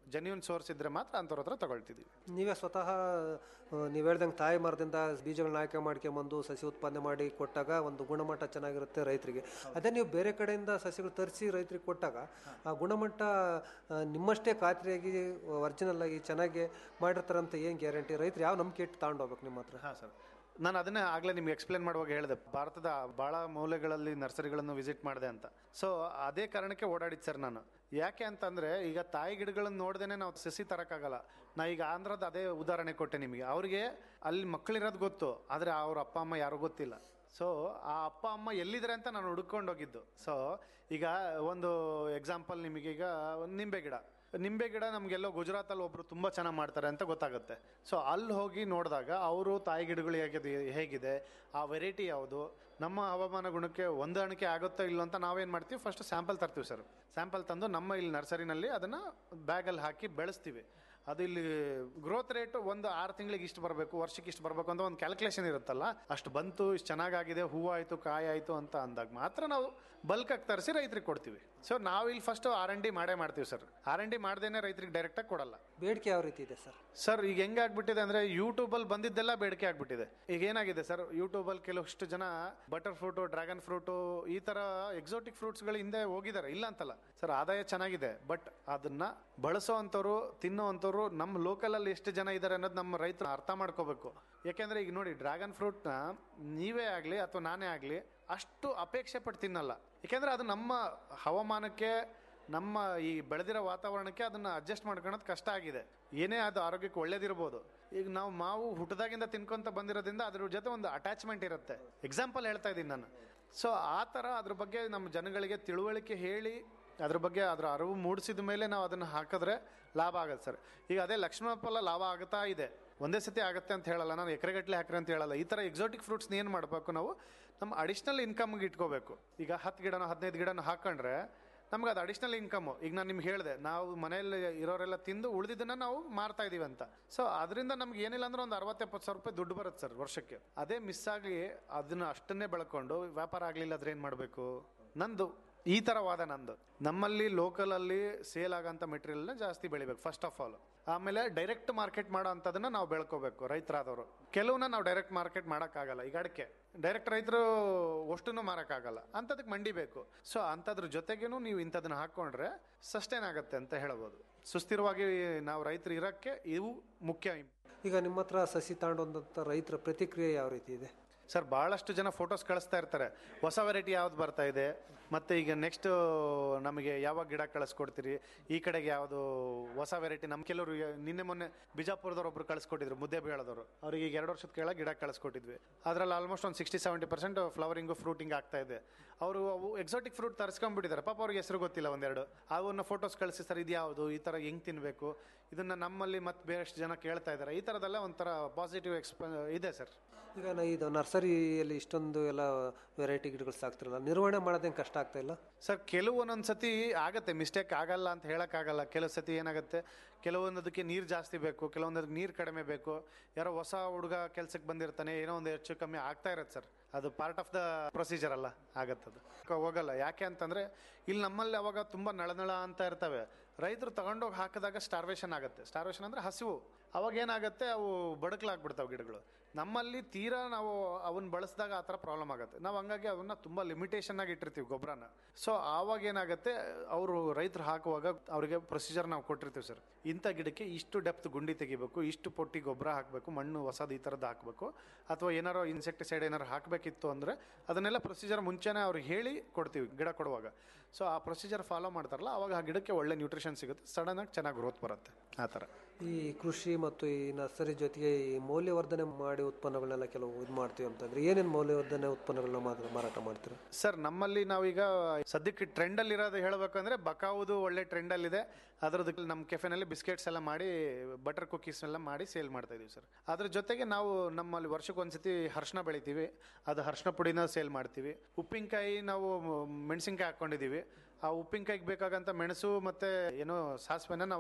ಜೆನ್ಯೂನ್ ಸೋರ್ಸ್ ಇದ್ರೆ ಮಾತ್ರ ಅಂಥವ್ರ ಹತ್ರ ತಗೊಳ್ತಿದ್ದೀವಿ ನೀವೇ ಸ್ವತಃ ನೀವು ಹೇಳ್ದಂಗೆ ತಾಯಿ ಮರದಿಂದ ಬೀಜಗಳನ್ನ ಆಯ್ಕೆ ಮಾಡ್ಕೊಂಬಂದು ಸಸಿ ಉತ್ಪಾದನೆ ಮಾಡಿ ಕೊಟ್ಟಾಗ ಒಂದು ಗುಣಮಟ್ಟ ಚೆನ್ನಾಗಿರುತ್ತೆ ರೈತರಿಗೆ ಅದೇ ನೀವು ಬೇರೆ ಕಡೆಯಿಂದ ಸಸಿಗಳು ತರಿಸಿ ರೈತರಿಗೆ ಕೊಟ್ಟಾಗ ಆ ಗುಣಮಟ್ಟ ಆ, ನಿಮ್ಮಷ್ಟೇ ಖಾತ್ರಿಯಾಗಿ ಒರಿಜಿನಲ್ ಆಗಿ ಚೆನ್ನಾಗಿ ಮಾಡಿರ್ತಾರಂತ ಏನು ಗ್ಯಾರಂಟಿ ರೈತರು ಯಾವ ನಂಬಿಕೆ ಇಟ್ಟು ತಗೊಂಡೋಗ್ಬೇಕು ನಿಮ್ಮ ಹತ್ರ ಹಾಂ ಸರ್ ನಾನು ಅದನ್ನೇ ಆಗಲೇ ನಿಮ್ಗೆ ಎಕ್ಸ್ಪ್ಲೇನ್ ಮಾಡುವಾಗ ಹೇಳಿದೆ ಭಾರತದ ಭಾಳ ಮೂಲೆಗಳಲ್ಲಿ ನರ್ಸರಿಗಳನ್ನು ವಿಸಿಟ್ ಮಾಡಿದೆ ಅಂತ ಸೊ ಅದೇ ಕಾರಣಕ್ಕೆ ಓಡಾಡಿದ್ದು ಸರ್ ನಾನು ಯಾಕೆ ಅಂತಂದ್ರೆ ಈಗ ತಾಯಿ ಗಿಡಗಳನ್ನು ನೋಡ್ದೇನೆ ನಾವು ಸಸಿ ತರಕ್ಕಾಗಲ್ಲ ನಾ ಈಗ ಆಂಧ್ರದ ಅದೇ ಉದಾಹರಣೆ ಕೊಟ್ಟೆ ನಿಮಗೆ ಅವ್ರಿಗೆ ಅಲ್ಲಿ ಮಕ್ಕಳಿರೋದು ಗೊತ್ತು ಆದರೆ ಅವ್ರ ಅಪ್ಪ ಅಮ್ಮ ಯಾರು ಗೊತ್ತಿಲ್ಲ ಸೊ ಆ ಅಪ್ಪ ಅಮ್ಮ ಎಲ್ಲಿದ್ದಾರೆ ಅಂತ ನಾನು ಹುಡ್ಕೊಂಡು ಹೋಗಿದ್ದು ಸೊ ಈಗ ಒಂದು ಎಕ್ಸಾಂಪಲ್ ನಿಮಗೀಗ ಒಂದು ನಿಂಬೆ ಗಿಡ ನಿಂಬೆ ಗಿಡ ನಮಗೆಲ್ಲೋ ಗುಜರಾತಲ್ಲಿ ಒಬ್ರು ತುಂಬಾ ಚೆನ್ನಾಗಿ ಮಾಡ್ತಾರೆ ಅಂತ ಗೊತ್ತಾಗುತ್ತೆ ಸೊ ಅಲ್ಲಿ ಹೋಗಿ ನೋಡಿದಾಗ ಅವರು ತಾಯಿ ಗಿಡಗಳು ಹೇಗಿದೆ ಹೇಗಿದೆ ಆ ವೆರೈಟಿ ಯಾವುದು ನಮ್ಮ ಹವಾಮಾನ ಗುಣಕ್ಕೆ ಹೊಂದಾಣಿಕೆ ಆಗುತ್ತೋ ಇಲ್ಲೋ ಅಂತ ನಾವೇನು ಮಾಡ್ತೀವಿ ಫಸ್ಟ್ ಸ್ಯಾಂಪಲ್ ತರ್ತೀವಿ ಸರ್ ಸ್ಯಾಂಪಲ್ ತಂದು ನಮ್ಮ ಇಲ್ಲಿ ನರ್ಸರಿನಲ್ಲಿ ಅದನ್ನು ಬ್ಯಾಗಲ್ಲಿ ಹಾಕಿ ಬೆಳೆಸ್ತೀವಿ ಅದು ಇಲ್ಲಿ ಗ್ರೋತ್ ರೇಟ್ ಒಂದು ಆರು ತಿಂಗಳಿಗೆ ಇಷ್ಟು ಬರಬೇಕು ವರ್ಷಕ್ಕೆ ಇಷ್ಟು ಬರಬೇಕು ಅಂತ ಒಂದು ಕ್ಯಾಲ್ಕುಲೇಷನ್ ಇರುತ್ತಲ್ಲ ಅಷ್ಟು ಬಂತು ಇಷ್ಟು ಚೆನ್ನಾಗಾಗಿದೆ ಹೂವು ಆಯಿತು ಕಾಯಿ ಆಯಿತು ಅಂತ ಅಂದಾಗ ಮಾತ್ರ ನಾವು ಬಲ್ಕಾಗಿ ತರಿಸಿ ರೈತರಿಗೆ ಕೊಡ್ತೀವಿ ಸೊ ನಾವು ಇಲ್ಲಿ ಫಸ್ಟ್ ಆರ್ ಎನ್ ಡಿ ಮಾಡೇ ಮಾಡ್ತೀವಿ ಸರ್ ಆರ್ ಎನ್ ಡಿ ಮಾಡ್ದೇನೆ ರೈತರಿಗೆ ಡೈರೆಕ್ಟಾಗಿ ಕೊಡಲ್ಲ ಬೇಡಿಕೆ ಯಾವ ರೀತಿ ಇದೆ ಸರ್ ಸರ್ ಈಗ ಹೆಂಗೆ ಆಗ್ಬಿಟ್ಟಿದೆ ಅಂದ್ರೆ ಯೂಟ್ಯೂಬಲ್ಲಿ ಬಂದಿದ್ದೆಲ್ಲ ಬೇಡಿಕೆ ಆಗ್ಬಿಟ್ಟಿದೆ ಈಗ ಏನಾಗಿದೆ ಸರ್ ಯೂಟ್ಯೂಬಲ್ಲಿ ಕೆಲವಷ್ಟು ಜನ ಬಟರ್ ಫ್ರೂಟು ಡ್ರ್ಯಾಗನ್ ಫ್ರೂಟು ಈ ತರ ಎಕ್ಸೋಟಿಕ್ ಫ್ರೂಟ್ಸ್ಗಳು ಹಿಂದೆ ಹೋಗಿದ್ದಾರೆ ಇಲ್ಲ ಅಂತಲ್ಲ ಸರ್ ಆದಾಯ ಚೆನ್ನಾಗಿದೆ ಬಟ್ ಅದನ್ನ ಬಳಸೋ ಅಂಥವ್ರು ತಿನ್ನೋ ಅಂಥವ್ರು ನಮ್ಮ ಲೋಕಲಲ್ಲಿ ಎಷ್ಟು ಜನ ಇದ್ದಾರೆ ಅನ್ನೋದು ನಮ್ಮ ರೈತರು ಅರ್ಥ ಮಾಡ್ಕೋಬೇಕು ಯಾಕೆಂದ್ರೆ ಈಗ ನೋಡಿ ಡ್ರ್ಯಾಗನ್ ಫ್ರೂಟ್ನ ನೀವೇ ಆಗಲಿ ಅಥವಾ ನಾನೇ ಆಗಲಿ ಅಷ್ಟು ಅಪೇಕ್ಷೆ ಪಟ್ಟು ತಿನ್ನಲ್ಲ ಯಾಕೆಂದ್ರೆ ಅದು ನಮ್ಮ ಹವಾಮಾನಕ್ಕೆ ನಮ್ಮ ಈ ಬೆಳೆದಿರೋ ವಾತಾವರಣಕ್ಕೆ ಅದನ್ನ ಅಡ್ಜಸ್ಟ್ ಮಾಡ್ಕೊಳ್ಳೋದು ಕಷ್ಟ ಆಗಿದೆ ಏನೇ ಅದು ಆರೋಗ್ಯಕ್ಕೆ ಒಳ್ಳೇದಿರ್ಬೋದು ಈಗ ನಾವು ಮಾವು ಹುಟ್ಟದಾಗಿಂದ ತಿನ್ಕೊಂತ ಬಂದಿರೋದ್ರಿಂದ ಅದ್ರ ಜೊತೆ ಒಂದು ಅಟ್ಯಾಚ್ಮೆಂಟ್ ಇರುತ್ತೆ ಎಕ್ಸಾಂಪಲ್ ಹೇಳ್ತಾ ಇದ್ದೀನಿ ನಾನು ಸೊ ಆ ಥರ ಅದ್ರ ಬಗ್ಗೆ ನಮ್ಮ ಜನಗಳಿಗೆ ತಿಳುವಳಿಕೆ ಹೇಳಿ ಅದ್ರ ಬಗ್ಗೆ ಅದರ ಅರಿವು ಮೂಡಿಸಿದ ಮೇಲೆ ನಾವು ಅದನ್ನು ಹಾಕಿದ್ರೆ ಲಾಭ ಆಗುತ್ತೆ ಸರ್ ಈಗ ಅದೇ ಲಕ್ಷ್ಮಣ ಫಲ ಲಾಭ ಆಗುತ್ತಾ ಇದೆ ಒಂದೇ ಸತಿ ಆಗುತ್ತೆ ಅಂತ ಹೇಳಲ್ಲ ನಾನು ಎಕರೆಗಟ್ಟಲೆ ಹಾಕ್ರಿ ಅಂತ ಹೇಳಲ್ಲ ಈ ಥರ ಎಕ್ಸಾಟಿಕ್ ಫ್ರೂಟ್ಸ್ನ ಏನು ಮಾಡಬೇಕು ನಾವು ನಮ್ಮ ಅಡಿಷ್ನಲ್ ಇನ್ಕಮ್ಗೆ ಇಟ್ಕೋಬೇಕು ಈಗ ಹತ್ತು ಗಿಡನ ಹದಿನೈದು ಗಿಡನ ಹಾಕೊಂಡ್ರೆ ನಮ್ಗೆ ಅದು ಅಡಿಷ್ನಲ್ ಇನ್ಕಮ್ ಈಗ ನಾನು ನಿಮ್ಗೆ ಹೇಳಿದೆ ನಾವು ಮನೆಯಲ್ಲಿ ಇರೋರೆಲ್ಲ ತಿಂದು ಉಳಿದಿದ್ದನ್ನ ನಾವು ಮಾರ್ತಾ ಇದೀವಿ ಅಂತ ಸೊ ಅದರಿಂದ ನಮ್ಗೆ ಏನಿಲ್ಲ ಅಂದ್ರೆ ಒಂದು ಅರವತ್ತು ಎಪ್ಪತ್ತು ಸಾವಿರ ರೂಪಾಯಿ ದುಡ್ಡು ಬರುತ್ತೆ ಸರ್ ವರ್ಷಕ್ಕೆ ಅದೇ ಮಿಸ್ ಆಗಿ ಅದನ್ನ ಅಷ್ಟನ್ನೇ ಬೆಳ್ಕೊಂಡು ವ್ಯಾಪಾರ ಆಗ್ಲಿಲ್ಲ ಆದ್ರೆ ಏನ್ ಮಾಡಬೇಕು ನಂದು ಈ ತರ ವಾದ ನಂದು ನಮ್ಮಲ್ಲಿ ಲೋಕಲ್ ಅಲ್ಲಿ ಸೇಲ್ ಆಗಂತ ಮೆಟೀರಿಯಲ್ನ ಜಾಸ್ತಿ ಬೆಳಿಬೇಕು ಫಸ್ಟ್ ಆಫ್ ಆಲ್ ಆಮೇಲೆ ಡೈರೆಕ್ಟ್ ಮಾರ್ಕೆಟ್ ಮಾಡೋ ಅಂಥದನ್ನ ನಾವು ಬೆಳ್ಕೋಬೇಕು ರೈತರಾದವರು ಕೆಲವನ್ನ ನಾವು ಡೈರೆಕ್ಟ್ ಮಾರ್ಕೆಟ್ ಮಾಡೋಕ್ಕಾಗಲ್ಲ ಈಗ ಅಡಿಕೆ ಡೈರೆಕ್ಟ್ ರೈತರು ಅಷ್ಟನ್ನು ಮಾರಕ್ಕಾಗಲ್ಲ ಅಂಥದಕ್ಕೆ ಮಂಡಿ ಬೇಕು ಸೊ ಅಂಥದ್ರ ಜೊತೆಗೇನು ನೀವು ಇಂಥದನ್ನ ಹಾಕೊಂಡ್ರೆ ಸಸ್ಟೈನ್ ಆಗುತ್ತೆ ಅಂತ ಹೇಳ್ಬೋದು ಸುಸ್ಥಿರವಾಗಿ ನಾವು ರೈತರು ಇರೋಕ್ಕೆ ಇವು ಮುಖ್ಯ ಈಗ ನಿಮ್ಮ ಹತ್ರ ಸಸಿ ತಗೊಂಡಂಥ ರೈತರ ಪ್ರತಿಕ್ರಿಯೆ ಯಾವ ರೀತಿ ಇದೆ ಸರ್ ಭಾಳಷ್ಟು ಜನ ಫೋಟೋಸ್ ಕಳಿಸ್ತಾ ಇರ್ತಾರೆ ಹೊಸ ವೆರೈಟಿ ಯಾವ್ದು ಬರ್ತಾ ಇದೆ ಮತ್ತೆ ಈಗ ನೆಕ್ಸ್ಟ್ ನಮಗೆ ಯಾವಾಗ ಗಿಡ ಕಳಿಸ್ಕೊಡ್ತೀರಿ ಈ ಕಡೆಗೆ ಯಾವುದು ಹೊಸ ವೆರೈಟಿ ನಮ್ಮ ಕೆಲವರು ನಿನ್ನೆ ಮೊನ್ನೆ ಬಿಜಾಪುರದವ್ರು ಒಬ್ರು ಕಳಿಸ್ಕೊಟ್ಟಿದ್ರು ಮುದ್ದೆ ಬೇಳದವರು ಅವ್ರಿಗೆ ಈಗ ಎರಡು ವರ್ಷದ ಕೆಳಗೆ ಗಿಡ ಕಳಿಸ್ಕೊಟ್ಟಿದ್ವಿ ಅದ್ರಲ್ಲಿ ಆಲ್ಮೋಸ್ಟ್ ಒಂದು sixty seventy percent flowering fruiting ಆಗ್ತಾ ಇದೆ ಅವರು ಅವು ಎಕ್ಸಾಟಿಕ್ ಫ್ರೂಟ್ ತರಿಸ್ಕೊಂಡ್ಬಿಟ್ಟಿದ್ದಾರೆ ಪಾಪ ಅವ್ರಿಗೆ ಹೆಸರು ಗೊತ್ತಿಲ್ಲ ಒಂದೆರಡು ಅವನ್ನ ಫೋಟೋಸ್ ಕಳಿಸಿ ಸರ್ ಇದು ಯಾವುದು ಈ ಥರ ಹೆಂಗ್ ತಿನ್ನಬೇಕು ಇದನ್ನ ನಮ್ಮಲ್ಲಿ ಮತ್ತೆ ಬೇರೆಷ್ಟು ಜನ ಕೇಳ್ತಾ ಇದ್ದಾರೆ ಈ ಥರದೆಲ್ಲ ಒಂಥರ ಪಾಸಿಟಿವ್ ಎಕ್ಸ್ಪ ಇದೆ ಸರ್ ಈಗ ನಾ ಇದು ನರ್ಸರಿಯಲ್ಲಿ ಇಷ್ಟೊಂದು ಎಲ್ಲ ವೆರೈಟಿ ಗಿಡಗಳು ಸಾಕ್ತಿರಲ್ಲ ನಿರ್ವಹಣೆ ಮಾಡೋದೇನು ಕಷ್ಟ ಆಗ್ತಾ ಇಲ್ಲ ಸರ್ ಕೆಲವು ಒಂದೊಂದು ಸತಿ ಆಗತ್ತೆ ಮಿಸ್ಟೇಕ್ ಆಗಲ್ಲ ಅಂತ ಹೇಳೋಕ್ಕಾಗಲ್ಲ ಕೆಲವು ಸತಿ ಏನಾಗುತ್ತೆ ಕೆಲವೊಂದಕ್ಕೆ ನೀರು ಜಾಸ್ತಿ ಬೇಕು ಕೆಲವೊಂದಕ್ಕೆ ನೀರು ಕಡಿಮೆ ಬೇಕು ಯಾರೋ ಹೊಸ ಹುಡುಗ ಕೆಲ್ಸಕ್ಕೆ ಬಂದಿರ್ತಾನೆ ಏನೋ ಒಂದು ಹೆಚ್ಚು ಕಮ್ಮಿ ಆಗ್ತಾ ಇರತ್ತೆ ಸರ್ ಅದು ಪಾರ್ಟ್ ಆಫ್ ದ ಪ್ರೊಸೀಜರ್ ಅಲ್ಲ ಆಗತ್ತದು ಕ- ಹೋಗಲ್ಲ ಯಾಕೆ ಅಂತಂದ್ರೆ ಇಲ್ಲಿ ನಮ್ಮಲ್ಲಿ ಅವಾಗ ತುಂಬಾ ನಳನಳ ಅಂತ ಇರ್ತವೆ ರೈತರು ತಗೊಂಡೋಗಿ ಹಾಕಿದಾಗ ಸ್ಟಾರ್ವೇಷನ್ ಆಗುತ್ತೆ ಸ್ಟಾರ್ವೇಷನ್ ಅಂದ್ರೆ ಹಸಿವು ಅವಾಗ ಏನಾಗುತ್ತೆ ಅವು ಬಡಕಲಾಗ್ಬಿಡ್ತಾವೆ ಗಿಡಗಳು ನಮ್ಮಲ್ಲಿ ತೀರಾ ನಾವು ಅವನ್ನ ಬಳಸಿದಾಗ ಆ ಥರ ಪ್ರಾಬ್ಲಮ್ ಆಗುತ್ತೆ ನಾವು ಹಂಗಾಗಿ ಅವನ್ನ ತುಂಬಾ ಲಿಮಿಟೇಷನ್ ಆಗಿ ಇಟ್ಟಿರ್ತೀವಿ ಗೊಬ್ಬರನ ಸೊ ಆವಾಗ ಏನಾಗುತ್ತೆ ಅವರು ರೈತರು ಹಾಕುವಾಗ ಅವರಿಗೆ ಪ್ರೊಸೀಜರ್ ನಾವು ಕೊಟ್ಟಿರ್ತೀವಿ ಸರ್ ಇಂಥ ಗಿಡಕ್ಕೆ ಇಷ್ಟು ಡೆಪ್ತ್ ಗುಂಡಿ ತೆಗಿಬೇಕು ಇಷ್ಟು ಪೊಟ್ಟಿ ಗೊಬ್ಬರ ಹಾಕಬೇಕು ಮಣ್ಣು ಹೊಸದು ಈ ಥರದ್ದು ಹಾಕಬೇಕು ಅಥವಾ ಏನಾರೋ ಇನ್ಸೆಕ್ಟಿಸೈಡ್ ಏನಾರು ಹಾಕಬೇಕಿತ್ತು ಅಂದರೆ ಅದನ್ನೆಲ್ಲ ಪ್ರೊಸೀಜರ್ ಮುಂಚೆನೇ ಅವ್ರಿಗೆ ಹೇಳಿ ಕೊಡ್ತೀವಿ ಗಿಡ ಕೊಡುವಾಗ ಸೊ ಆ ಪ್ರೊಸೀಜರ್ ಫಾಲೋ ಮಾಡ್ತಾರಲ್ಲ ಅವಾಗ ಆ ಗಿಡಕ್ಕೆ ಒಳ್ಳೆ ನ್ಯೂಟ್ರಿಷನ್ ಸಿಗುತ್ತೆ ಸಡನ್ ಆಗಿ ಚೆನ್ನಾಗಿ ಗ್ರೋತ್ ಬರುತ್ತೆ ಆ ಥರ ಈ ಕೃಷಿ ಮತ್ತು ಈ ನರ್ಸರಿ ಜೊತೆಗೆ ಈ ಮೌಲ್ಯವರ್ಧನೆ ಮಾಡಿ ಉತ್ಪನ್ನಗಳನ್ನೆಲ್ಲ ಕೆಲವು ಇದು ಮಾಡ್ತೀವಿ ಅಂತಂದ್ರೆ ಏನೇನು ಮೌಲ್ಯವರ್ಧನೆ ಉತ್ಪನ್ನಗಳನ್ನ ಮಾತ್ರ ಮಾರಾಟ ಮಾಡ್ತೀರಾ ಸರ್ ನಮ್ಮಲ್ಲಿ ನಾವೀಗ ಸದ್ಯಕ್ಕೆ ಟ್ರೆಂಡ್ ಅಲ್ಲಿ ಇರೋದು ಹೇಳ್ಬೇಕಂದ್ರೆ ಬಕಾವುದು ಒಳ್ಳೆ ಟ್ರೆಂಡ್ ಅಲ್ಲಿ ಇದೆ ಅದರದ್ದು ನಮ್ಮ ಕೆಫೆನಲ್ಲಿ ಬಿಸ್ಕೆಟ್ಸ್ ಎಲ್ಲ ಮಾಡಿ ಬಟರ್ ಕುಕೀಸ್ ಎಲ್ಲ ಮಾಡಿ ಸೇಲ್ ಮಾಡ್ತಾ ಇದೀವಿ ಸರ್ ಅದ್ರ ಜೊತೆಗೆ ನಾವು ನಮ್ಮಲ್ಲಿ ವರ್ಷಕ್ಕೆ ಒಂದ್ಸತಿ ಹರ್ಷಣ ಬೆಳಿತೀವಿ ಅದು ಹರ್ಷಣ ಪುಡಿನ ಸೇಲ್ ಮಾಡ್ತೀವಿ ಉಪ್ಪಿನಕಾಯಿ ನಾವು ಮೆಣಸಿನ್ಕಾಯಿ ಹಾಕೊಂಡಿದೀವಿ ಆ ಉಪ್ಪಿನಕಾಯಿಗೆ ಬೇಕಾಗಂತ ಮೆಣಸು ಮತ್ತೆ ಏನೋ ಸಾಸಿವೆನ ನಾವು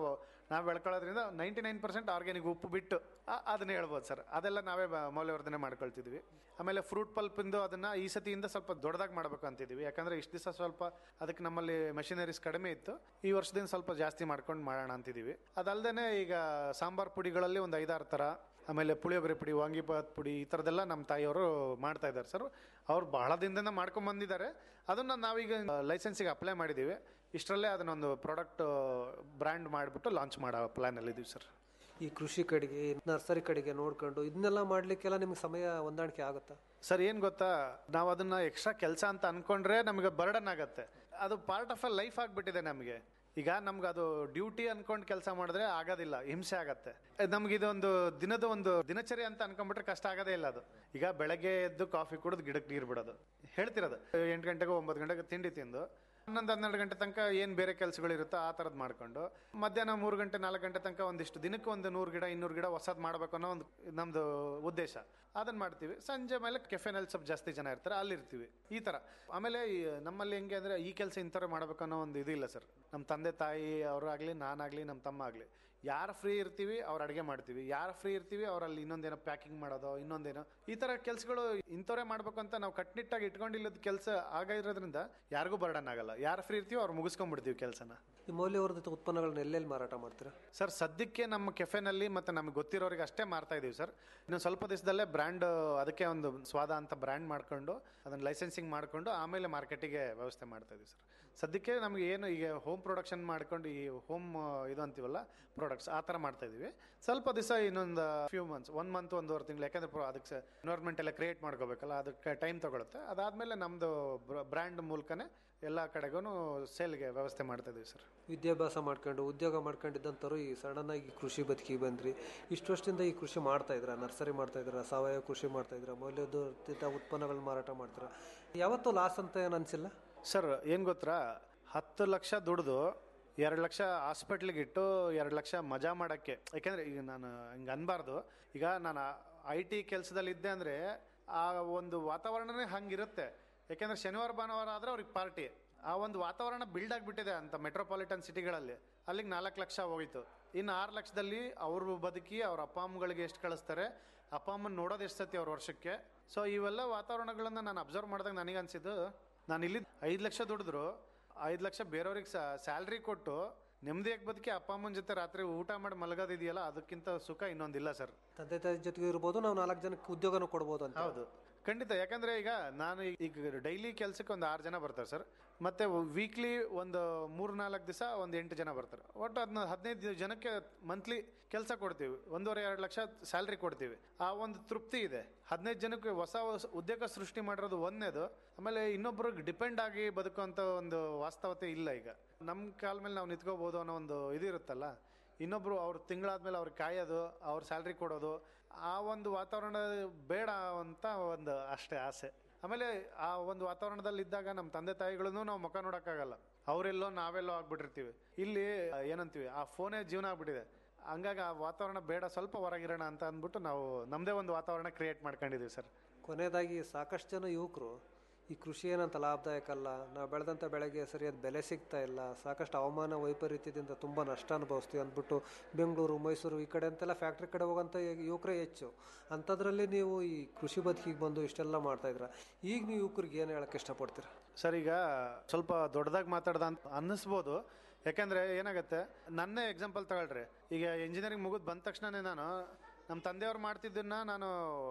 ನಾವು ಬೆಳ್ಕೊಳ್ಳೋದ್ರಿಂದ ನೈಂಟಿ ನೈನ್ ಪರ್ಸೆಂಟ್ ಆರ್ಗ್ಯಾನಿಕ್ ಉಪ್ಪು ಬಿಟ್ಟು ಆ- ಅದನ್ನ ಹೇಳ್ಬೋದು ಸರ್ ಅದೆಲ್ಲ ನಾವೇ ಬ- ಮೌಲ್ಯವರ್ಧನೆ ಮಾಡ್ಕೊಳ್ತಿದ್ವಿ ಆಮೇಲೆ ಫ್ರೂಟ್ ಪಲ್ಪಿಂದು ಅದನ್ನ ಈ ಸತಿಯಿಂದ ಸ್ವಲ್ಪ ದೊಡ್ಡದಾಗಿ ಮಾಡ್ಬೇಕು ಅಂತಿದ್ವಿ ಯಾಕಂದ್ರೆ ಇಷ್ಟು ದಿವಸ ಸ್ವಲ್ಪ ಅದಕ್ಕೆ ನಮ್ಮಲ್ಲಿ ಮೆಷಿನರೀಸ್ ಕಡಿಮೆ ಇತ್ತು ಈ ವರ್ಷದಿಂದ ಸ್ವಲ್ಪ ಜಾಸ್ತಿ ಮಾಡ್ಕೊಂಡು ಮಾಡೋಣ ಅಂತಿದ್ದೀವಿ ಅದಲ್ದೇನೆ ಈಗ ಸಾಂಬಾರ್ ಪುಡಿಗಳಲ್ಲಿ ಒಂದು ಐದಾರು ಥರ ಆಮೇಲೆ ಪುಳಿಯೋಗರೆ ಪುಡಿ ವಾಂಗಿಬಾತ್ ಪುಡಿ ಈ ಥರದ್ದೆಲ್ಲ ನಮ್ಮ ತಾಯಿಯವರು ಮಾಡ್ತಾ ಇದ್ದಾರೆ ಸರ್ ಅವ್ರು ಬಹಳ ದಿನದಿಂದ ಮಾಡ್ಕೊಂಡು ಬಂದಿದ್ದಾರೆ ಅದನ್ನ ನಾವೀಗ ಲೈಸೆನ್ಸಿಗೆ ಅಪ್ಲೈ ಮಾಡಿದ್ದೀವಿ ಇಷ್ಟರಲ್ಲೇ ಅದನ್ನೊಂದು ಪ್ರಾಡಕ್ಟ್ ಬ್ರ್ಯಾಂಡ್ ಮಾಡಿಬಿಟ್ಟು ಲಾಂಚ್ ಮಾಡೋ ಪ್ಲ್ಯಾನಲ್ಲಿ ಇದ್ದೀವಿ ಸರ್ ಈ ಕೃಷಿ ಕಡೆಗೆ ನರ್ಸರಿ ಕಡೆಗೆ ನೋಡ್ಕೊಂಡು ಇದನ್ನೆಲ್ಲ ಮಾಡ್ಲಿಕ್ಕೆಲ್ಲ ನಿಮ್ಗೆ ಸಮಯ ಹೊಂದಾಣಿಕೆ ಆಗುತ್ತಾ ಸರ್ ಏನು ಗೊತ್ತಾ ನಾವು ಅದನ್ನ ಎಕ್ಸ್ಟ್ರಾ ಕೆಲಸ ಅಂತ ಅನ್ಕೊಂಡ್ರೆ ನಮಗೆ ಬರ್ಡನ್ ಆಗತ್ತೆ ಅದು ಪಾರ್ಟ್ ಆಫ್ ಅ ಲೈಫ್ ಆಗಿಬಿಟ್ಟಿದೆ ನಮಗೆ ಈಗ ನಮ್ಗೆ ಅದು ಡ್ಯೂಟಿ ಅನ್ಕೊಂಡು ಕೆಲಸ ಮಾಡಿದ್ರೆ ಆಗೋದಿಲ್ಲ ಹಿಂಸೆ ಆಗತ್ತೆ ನಮ್ಗೆ ಇದೊಂದು ದಿನದ ಒಂದು ದಿನಚರಿ ಅಂತ ಅನ್ಕೊಂಡ್ಬಿಟ್ರೆ ಕಷ್ಟ ಆಗೋದೇ ಇಲ್ಲ ಅದು ಈಗ ಬೆಳಗ್ಗೆ ಎದ್ದು ಕಾಫಿ ಕುಡಿದು ಗಿಡಕ್ಕೆ ನೀರು ಬಿಡೋದು ಹೇಳ್ತಿರೋದು ಎಂಟು ಗಂಟೆಗೆ ಒಂಬತ್ತು ಗಂಟೆಗೆ ತಿಂಡಿ ತಿಂದು ಹನ್ನೊಂದು ಹನ್ನೆರಡು ಗಂಟೆ ತನಕ ಏನು ಬೇರೆ ಕೆಲಸಗಳಿರುತ್ತೋ ಆ ಥರದ್ದು ಮಾಡ್ಕೊಂಡು ಮಧ್ಯಾಹ್ನ ಮೂರು ಗಂಟೆ ನಾಲ್ಕು ಗಂಟೆ ತನಕ ಒಂದಿಷ್ಟು ದಿನಕ್ಕೆ ಒಂದು ನೂರು ಗಿಡ ಇನ್ನೂರು ಗಿಡ ಹೊಸದು ಮಾಡಬೇಕು ಅನ್ನೋ ಒಂದು ನಮ್ಮದು ಉದ್ದೇಶ ಅದನ್ನ ಮಾಡ್ತೀವಿ ಸಂಜೆ ಮೇಲೆ ಕೆಫೆನಲ್ಲಿ ಸ್ವಲ್ಪ ಜಾಸ್ತಿ ಜನ ಇರ್ತಾರೆ ಅಲ್ಲಿರ್ತೀವಿ ಈ ಥರ ಆಮೇಲೆ ಈ ನಮ್ಮಲ್ಲಿ ಹೆಂಗೆ ಅಂದರೆ ಈ ಕೆಲಸ ಇಂಥವ್ರೆ ಮಾಡಬೇಕು ಅನ್ನೋ ಒಂದು ಇದಿಲ್ಲ ಸರ್ ನಮ್ಮ ತಂದೆ ತಾಯಿ ಅವರಾಗಲಿ ನಾನಾಗಲಿ ನಮ್ಮ ತಮ್ಮ ಆಗಲಿ ಯಾರು ಫ್ರೀ ಇರ್ತೀವಿ ಅವ್ರು ಅಡುಗೆ ಮಾಡ್ತೀವಿ ಯಾರು ಫ್ರೀ ಇರ್ತೀವಿ ಅವರಲ್ಲಿ ಇನ್ನೊಂದೇನೋ ಪ್ಯಾಕಿಂಗ್ ಮಾಡೋದು ಇನ್ನೊಂದೇನೋ ಈ ಥರ ಕೆಲಸಗಳು ಇಂಥವ್ರೆ ಮಾಡ್ಬೇಕು ಅಂತ ನಾವು ಕಟ್ನಿಟ್ಟಾಗಿ ಇಟ್ಕೊಂಡಿಲ್ಲದ ಕೆಲಸ ಆಗಿರೋದ್ರಿಂದ ಯಾರಿಗೂ ಬರ್ಡನ್ ಆಗಲ್ಲ ಯಾರು ಫ್ರೀ ಇರ್ತೀವಿ ಅವ್ರು ಮುಗಿಸ್ಕೊಂಡ್ಬಿಡ್ತೀವಿ ಕೆಲಸನ ಈ ಮೌಲ್ಯವರ್ಧಿತ ಉತ್ಪನ್ನಗಳನ್ನ ಎಲ್ಲೆಲ್ಲಿ ಮಾರಾಟ ಮಾಡ್ತೀರಾ ಸರ್ ಸದ್ಯಕ್ಕೆ ನಮ್ಮ ಕೆಫೆನಲ್ಲಿ ಮತ್ತೆ ನಮಗೆ ಗೊತ್ತಿರೋರಿಗೆ ಅಷ್ಟೇ ಮಾರ್ತಾ ಇದೀವಿ ಸರ್ ಇನ್ನು ಸ್ವಲ್ಪ ದಿವಸದಲ್ಲೇ ಬ್ರ್ಯಾಂಡ್ ಅದಕ್ಕೆ ಒಂದು ಸ್ವಾದ ಅಂತ ಬ್ರ್ಯಾಂಡ್ ಮಾಡ್ಕೊಂಡು ಅದನ್ನ ಲೈಸೆನ್ಸಿಂಗ್ ಮಾಡ್ಕೊಂಡು ಆಮೇಲೆ ಮಾರ್ಕೆಟಿಗೆ ವ್ಯವಸ್ಥೆ ಮಾಡ್ತಾ ಇದೀವಿ ಸರ್ ಸದ್ಯಕ್ಕೆ ನಮಗೆ ಏನು ಈಗ ಹೋಮ್ ಪ್ರೊಡಕ್ಷನ್ ಮಾಡ್ಕೊಂಡು ಈ ಹೋಮ್ ಇದು ಅಂತೀವಲ್ಲ ಪ್ರಾಡಕ್ಟ್ಸ್ ಆ ಥರ ಮಾಡ್ತಾ ಇದೀವಿ ಸ್ವಲ್ಪ ದಿವಸ ಇನ್ನೊಂದು ಫ್ಯೂ ಮಂತ್ಸ್ ಒನ್ ಮಂತ್ ಒಂದೂವರೆ ತಿಂಗಳು ಯಾಕಂದ್ರೆ pro- ಅದಕ್ಕೆ ಎನ್ವೈರ್ಮೆಂಟ್ ಎಲ್ಲ ಕ್ರಿಯೇಟ್ ಮಾಡ್ಕೋಬೇಕಲ್ಲ ಅದಕ್ಕೆ ಟೈಮ್ ತಗೊಳುತ್ತೆ ಅದಾದಮೇಲೆ ನಮ್ಮದು ಬ್ರ್ಯಾಂಡ್ ಮೂಲಕನೇ ಎಲ್ಲ ಕಡೆಗೂ ಸೇಲ್ಗೆ ವ್ಯವಸ್ಥೆ ಮಾಡ್ತಾ ಇದೀವಿ ಸರ್ ವಿದ್ಯಾಭ್ಯಾಸ ಮಾಡ್ಕೊಂಡು ಉದ್ಯೋಗ ಮಾಡ್ಕೊಂಡಿದ್ದಂಥವ್ರು ಈ ಸಡನ್ ಆಗಿ ಕೃಷಿ ಬದುಕಿಗೆ ಬಂದ್ರಿ ಇಷ್ಟು ವರ್ಷದಿಂದ ಈ ಕೃಷಿ ಮಾಡ್ತಾ ಇದ್ರ ನರ್ಸರಿ ಮಾಡ್ತಾ ಇದ್ರ ಸಾವಯವ ಕೃಷಿ ಮಾಡ್ತಾ ಇದ್ರ ಮೌಲ್ಯವರ್ಧಿತ ಉತ್ಪನ್ನಗಳನ್ನ ಮಾರಾಟ ಮಾಡ್ತೀರಾ ಯಾವತ್ತೂ ಲಾಸ್ ಅಂತ ಏನು ಅನ್ಸಿಲ್ಲ ಸರ್ ಏನು ಗೊತ್ತಾ ಹತ್ತು ಲಕ್ಷ ದುಡ್ದು ಎರಡು ಲಕ್ಷ ಹಾಸ್ಪಿಟ್ಲಿಗೆ ಇಟ್ಟು ಎರಡು ಲಕ್ಷ ಮಜಾ ಮಾಡೋಕ್ಕೆ ಯಾಕೆಂದರೆ ಈಗ ನಾನು ಹಿಂಗೆ ಅನ್ಬಾರ್ದು ಈಗ ನಾನು ಐ ಟಿ ಕೆಲಸದಲ್ಲಿದ್ದೆ ಅಂದರೆ ಆ ಒಂದು ವಾತಾವರಣನೇ ಹಂಗಿರುತ್ತೆ ಯಾಕೆಂದರೆ ಶನಿವಾರ ಭಾನುವಾರ ಆದರೆ ಅವ್ರಿಗೆ ಪಾರ್ಟಿ ಆ ಒಂದು ವಾತಾವರಣ ಬಿಲ್ಡ್ ಆಗಿಬಿಟ್ಟಿದೆ ಅಂತ ಮೆಟ್ರೋಪಾಲಿಟನ್ ಸಿಟಿಗಳಲ್ಲಿ ಅಲ್ಲಿಗೆ ನಾಲ್ಕು ಲಕ್ಷ ಹೋಗಿತ್ತು ಇನ್ನು ಆರು ಲಕ್ಷದಲ್ಲಿ ಅವರು ಬದುಕಿ ಅವ್ರ ಅಪ್ಪ ಅಮ್ಮಗಳಿಗೆ ಎಷ್ಟು ಕಳಿಸ್ತಾರೆ ಅಪ್ಪ ಅಮ್ಮನ ನೋಡೋದು ಎಷ್ಟು ಸತಿ ಅವ್ರ ವರ್ಷಕ್ಕೆ ಸೊ ಇವೆಲ್ಲ ವಾತಾವರಣಗಳನ್ನ ನಾನು ಅಬ್ಸರ್ವ್ ಮಾಡಿದಾಗ ನನಗೆ ಅನ್ಸಿದ್ದು ನಾನು ಇಲ್ಲಿ ಐದು ಲಕ್ಷ ದುಡಿದ್ರು ಐದು ಲಕ್ಷ ಬೇರೆಯವ್ರಿಗೆ ಸ್ಯಾಲ್ರಿ ಕೊಟ್ಟು ನೆಮ್ಮದಿಯಾಗಿ ಬದುಕಿ ಅಪ್ಪ ಅಮ್ಮನ ಜೊತೆ ರಾತ್ರಿ ಊಟ ಮಾಡಿ ಮಲಗೋದಿದೆಯಲ್ಲ ಅದಕ್ಕಿಂತ ಸುಖ ಇನ್ನೊಂದಿಲ್ಲ ಸರ್ ತಂದೆ ತಾಯಿ ಜೊತೆಗೆ ಇರ್ಬೋದು ನಾವು ನಾಲ್ಕು ಜನಕ್ಕೆ ಉದ್ಯೋಗನೂ ಕೊಡ್ಬೋದು ಅಂತ ಹೌದು ಖಂಡಿತ ಯಾಕಂದ್ರೆ ಈಗ ನಾನು ಈಗ ಡೈಲಿ ಕೆಲ್ಸಕ್ಕೆ ಒಂದು ಆರು ಜನ ಬರ್ತಾರೆ ಸರ್ ಮತ್ತೆ ವೀಕ್ಲಿ ಒಂದು ಮೂರ್ ನಾಲ್ಕು ದಿವಸ ಒಂದು ಎಂಟು ಜನ ಬರ್ತಾರೆ ಒಟ್ಟು ಅದನ್ನ ಹದಿನೈದು ಜನಕ್ಕೆ ಮಂತ್ಲಿ ಕೆಲಸ ಕೊಡ್ತೀವಿ ಒಂದೂವರೆ ಎರಡು ಲಕ್ಷ ಸ್ಯಾಲ್ರಿ ಕೊಡ್ತೀವಿ ಆ ಒಂದು ತೃಪ್ತಿ ಇದೆ ಹದಿನೈದು ಜನಕ್ಕೆ ಹೊಸ ಹೊಸ ಉದ್ಯೋಗ ಸೃಷ್ಟಿ ಮಾಡಿರೋದು ಒಂದೇದು ಆಮೇಲೆ ಇನ್ನೊಬ್ರಿಗೆ ಡಿಪೆಂಡ್ ಆಗಿ ಬದುಕುವಂತ ಒಂದು ವಾಸ್ತವತೆ ಇಲ್ಲ ಈಗ ನಮ್ಮ ಕಾಲ ಮೇಲೆ ನಾವು ನಿಂತ್ಕೋಬಹುದು ಅನ್ನೋ ಒಂದು ಇದಿರುತ್ತಲ್ಲ ಇನ್ನೊಬ್ರು ಅವ್ರ ತಿಂಗಳಾದ್ಮೇಲೆ ಅವ್ರಿಗೆ ಕಾಯೋದು ಅವ್ರ ಸ್ಯಾಲ್ರಿ ಕೊಡೋದು ಆ ಒಂದು ವಾತಾವರಣ ಬೇಡ ಅಂತ ಒಂದು ಅಷ್ಟೇ ಆಸೆ ಆಮೇಲೆ ಆ ಒಂದು ವಾತಾವರಣದಲ್ಲಿ ಇದ್ದಾಗ ನಮ್ಮ ತಂದೆ ತಾಯಿಗಳನ್ನು ನಾವು ಮುಖ ನೋಡೋಕ್ಕಾಗಲ್ಲ ಅವರೆಲ್ಲೋ ನಾವೆಲ್ಲೋ ಆಗ್ಬಿಟ್ಟಿರ್ತೀವಿ ಇಲ್ಲಿ ಏನಂತೀವಿ ಆ ಫೋನೇ ಜೀವನ ಆಗ್ಬಿಟ್ಟಿದೆ ಹಂಗಾಗಿ ಆ ವಾತಾವರಣ ಬೇಡ ಸ್ವಲ್ಪ ಹೊರಗಿರೋಣ ಅಂತ ಅಂದ್ಬಿಟ್ಟು ನಾವು ನಮ್ಮದೇ ಒಂದು ವಾತಾವರಣ ಕ್ರಿಯೇಟ್ ಮಾಡ್ಕೊಂಡಿದ್ದೀವಿ ಸರ್ ಕೊನೆಯದಾಗಿ ಸಾಕಷ್ಟು ಜನ ಯುವಕರು ಈ ಕೃಷಿ ಏನಂತ ಲಾಭದಾಯಕ ಅಲ್ಲ ನಾವು ಬೆಳೆದಂಥ ಬೆಳೆಗೆ ಸರಿಯಾದ ಬೆಲೆ ಸಿಗ್ತಾ ಇಲ್ಲ ಸಾಕಷ್ಟು ಹವಾಮಾನ ವೈಪರೀತ್ಯದಿಂದ ತುಂಬ ನಷ್ಟ ಅನುಭವಿಸ್ತೀವಿ ಅಂದ್ಬಿಟ್ಟು ಬೆಂಗಳೂರು ಮೈಸೂರು ಈ ಕಡೆ ಅಂತೆಲ್ಲ ಫ್ಯಾಕ್ಟ್ರಿ ಕಡೆ ಹೋಗೋಂಥ ಯುವಕರೇ ಹೆಚ್ಚು ಅಂಥದ್ರಲ್ಲಿ ನೀವು ಈ ಕೃಷಿ ಬದುಕಿಗೆ ಬಂದು ಇಷ್ಟೆಲ್ಲ ಮಾಡ್ತಾ ಇದ್ರ ಈಗ ನೀವು ಯುವಕರಿಗೆ ಏನು ಹೇಳಕ್ಕೆ ಇಷ್ಟಪಡ್ತೀರಾ ಸರ್ ಈಗ ಸ್ವಲ್ಪ ದೊಡ್ಡದಾಗಿ ಮಾತಾಡ್ದ ಅಂತ ಅನ್ನಿಸ್ಬೋದು ಯಾಕಂದ್ರೆ ಏನಾಗುತ್ತೆ ನನ್ನೇ ಎಕ್ಸಾಂಪಲ್ ತಗೊಳ್ರಿ ಈಗ ಇಂಜಿನಿಯರಿಂಗ್ ಮುಗಿದ್ ಬಂದ ತಕ್ಷಣನೇ ನಾನು ನಮ್ಮ ತಂದೆಯವ್ರು ಮಾಡ್ತಿದ್ದನ್ನ ನಾನು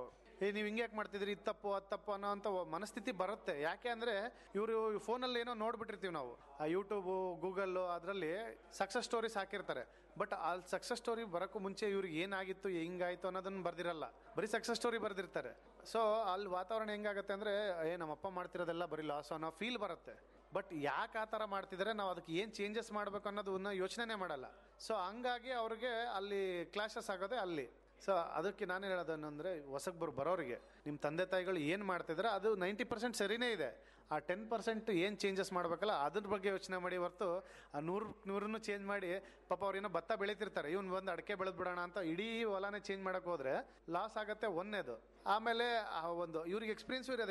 ಏ ನೀವು ಹಿಂಗೆ ಯಾಕೆ ಮಾಡ್ತಿದ್ರಿ ಇದು ತಪ್ಪು ಅದು ತಪ್ಪು ಅನ್ನೋ ಅಂತ ಮನಸ್ಥಿತಿ ಬರುತ್ತೆ ಯಾಕೆ ಅಂದ್ರೆ ಇವರು ಫೋನಲ್ಲಿ ಏನೋ ನೋಡ್ಬಿಟ್ಟಿರ್ತೀವಿ ನಾವು ಆ ಯೂಟ್ಯೂಬು ಗೂಗಲ್ಲು ಅದರಲ್ಲಿ ಸಕ್ಸಸ್ ಸ್ಟೋರೀಸ್ ಹಾಕಿರ್ತಾರೆ ಬಟ್ ಅಲ್ಲಿ ಸಕ್ಸಸ್ ಸ್ಟೋರಿ ಬರೋಕ್ಕೂ ಮುಂಚೆ ಇವ್ರಿಗೆ ಏನಾಗಿತ್ತು ಹೆಂಗಾಯ್ತು ಅನ್ನೋದನ್ನ ಬರ್ದಿರಲ್ಲ ಬರೀ ಸಕ್ಸಸ್ ಸ್ಟೋರಿ ಬರ್ದಿರ್ತಾರೆ ಸೊ ಅಲ್ಲಿ ವಾತಾವರಣ ಹೆಂಗಾಗುತ್ತೆ ಅಂದ್ರೆ ಏ ನಮ್ಮಪ್ಪ ಮಾಡ್ತಿರೋದೆಲ್ಲ ಬರೀ ಲಾಸ್ ಅನ್ನೋ ಫೀಲ್ ಬರುತ್ತೆ ಬಟ್ ಯಾಕೆ ಆ ಥರ ಮಾಡ್ತಿದ್ದಾರೆ ನಾವು ಅದಕ್ಕೆ ಏನು ಚೇಂಜಸ್ ಮಾಡಬೇಕು ಅನ್ನೋದನ್ನ ಯೋಚನೆ ಮಾಡಲ್ಲ ಸೊ ಹಂಗಾಗಿ ಅವ್ರಿಗೆ ಅಲ್ಲಿ ಕ್ಲಾಶಸ್ ಆಗೋದೇ ಅಲ್ಲಿ ಸೊ ಅದಕ್ಕೆ ನಾನು ಹೇಳೋದೇನೆಂದ್ರೆ ಹೊಸಬ್ರು ಬರೋರಿಗೆ ನಿಮ್ಮ ತಂದೆ ತಾಯಿಗಳು ಏನು ಮಾಡ್ತಿದ್ರೆ ಅದು ನೈಂಟಿ ಪರ್ಸೆಂಟ್ ಸರಿನೇ ಇದೆ ಆ ಟೆನ್ ಪರ್ಸೆಂಟ್ ಏನು ಚೇಂಜಸ್ ಮಾಡಬೇಕಲ್ಲ ಅದ್ರ ಬಗ್ಗೆ ಯೋಚನೆ ಮಾಡಿ ಹೊರತು ಆ ನೂರು ನೂರನ್ನು ಚೇಂಜ್ ಮಾಡಿ ಪಾಪ ಅವ್ರೇನೋ ಭತ್ತ ಬೆಳೀತಿರ್ತಾರೆ ಇವ್ನು ಬಂದು ಅಡಿಕೆ ಬೆಳೆದ್ ಬಿಡೋಣ ಅಂತ ಇಡೀ ಹೊಲನೇ ಚೇಂಜ್ ಮಾಡಕ್ಕೆ ಹೋದ್ರೆ ಲಾಸ್ ಆಗತ್ತೆ ಒಂದೇದು ಆಮೇಲೆ ಆ ಒಂದು ಇವ್ರಿಗೆ ಎಕ್ಸ್ಪೀರಿಯನ್ಸು ಇರೋದಿಲ್ಲ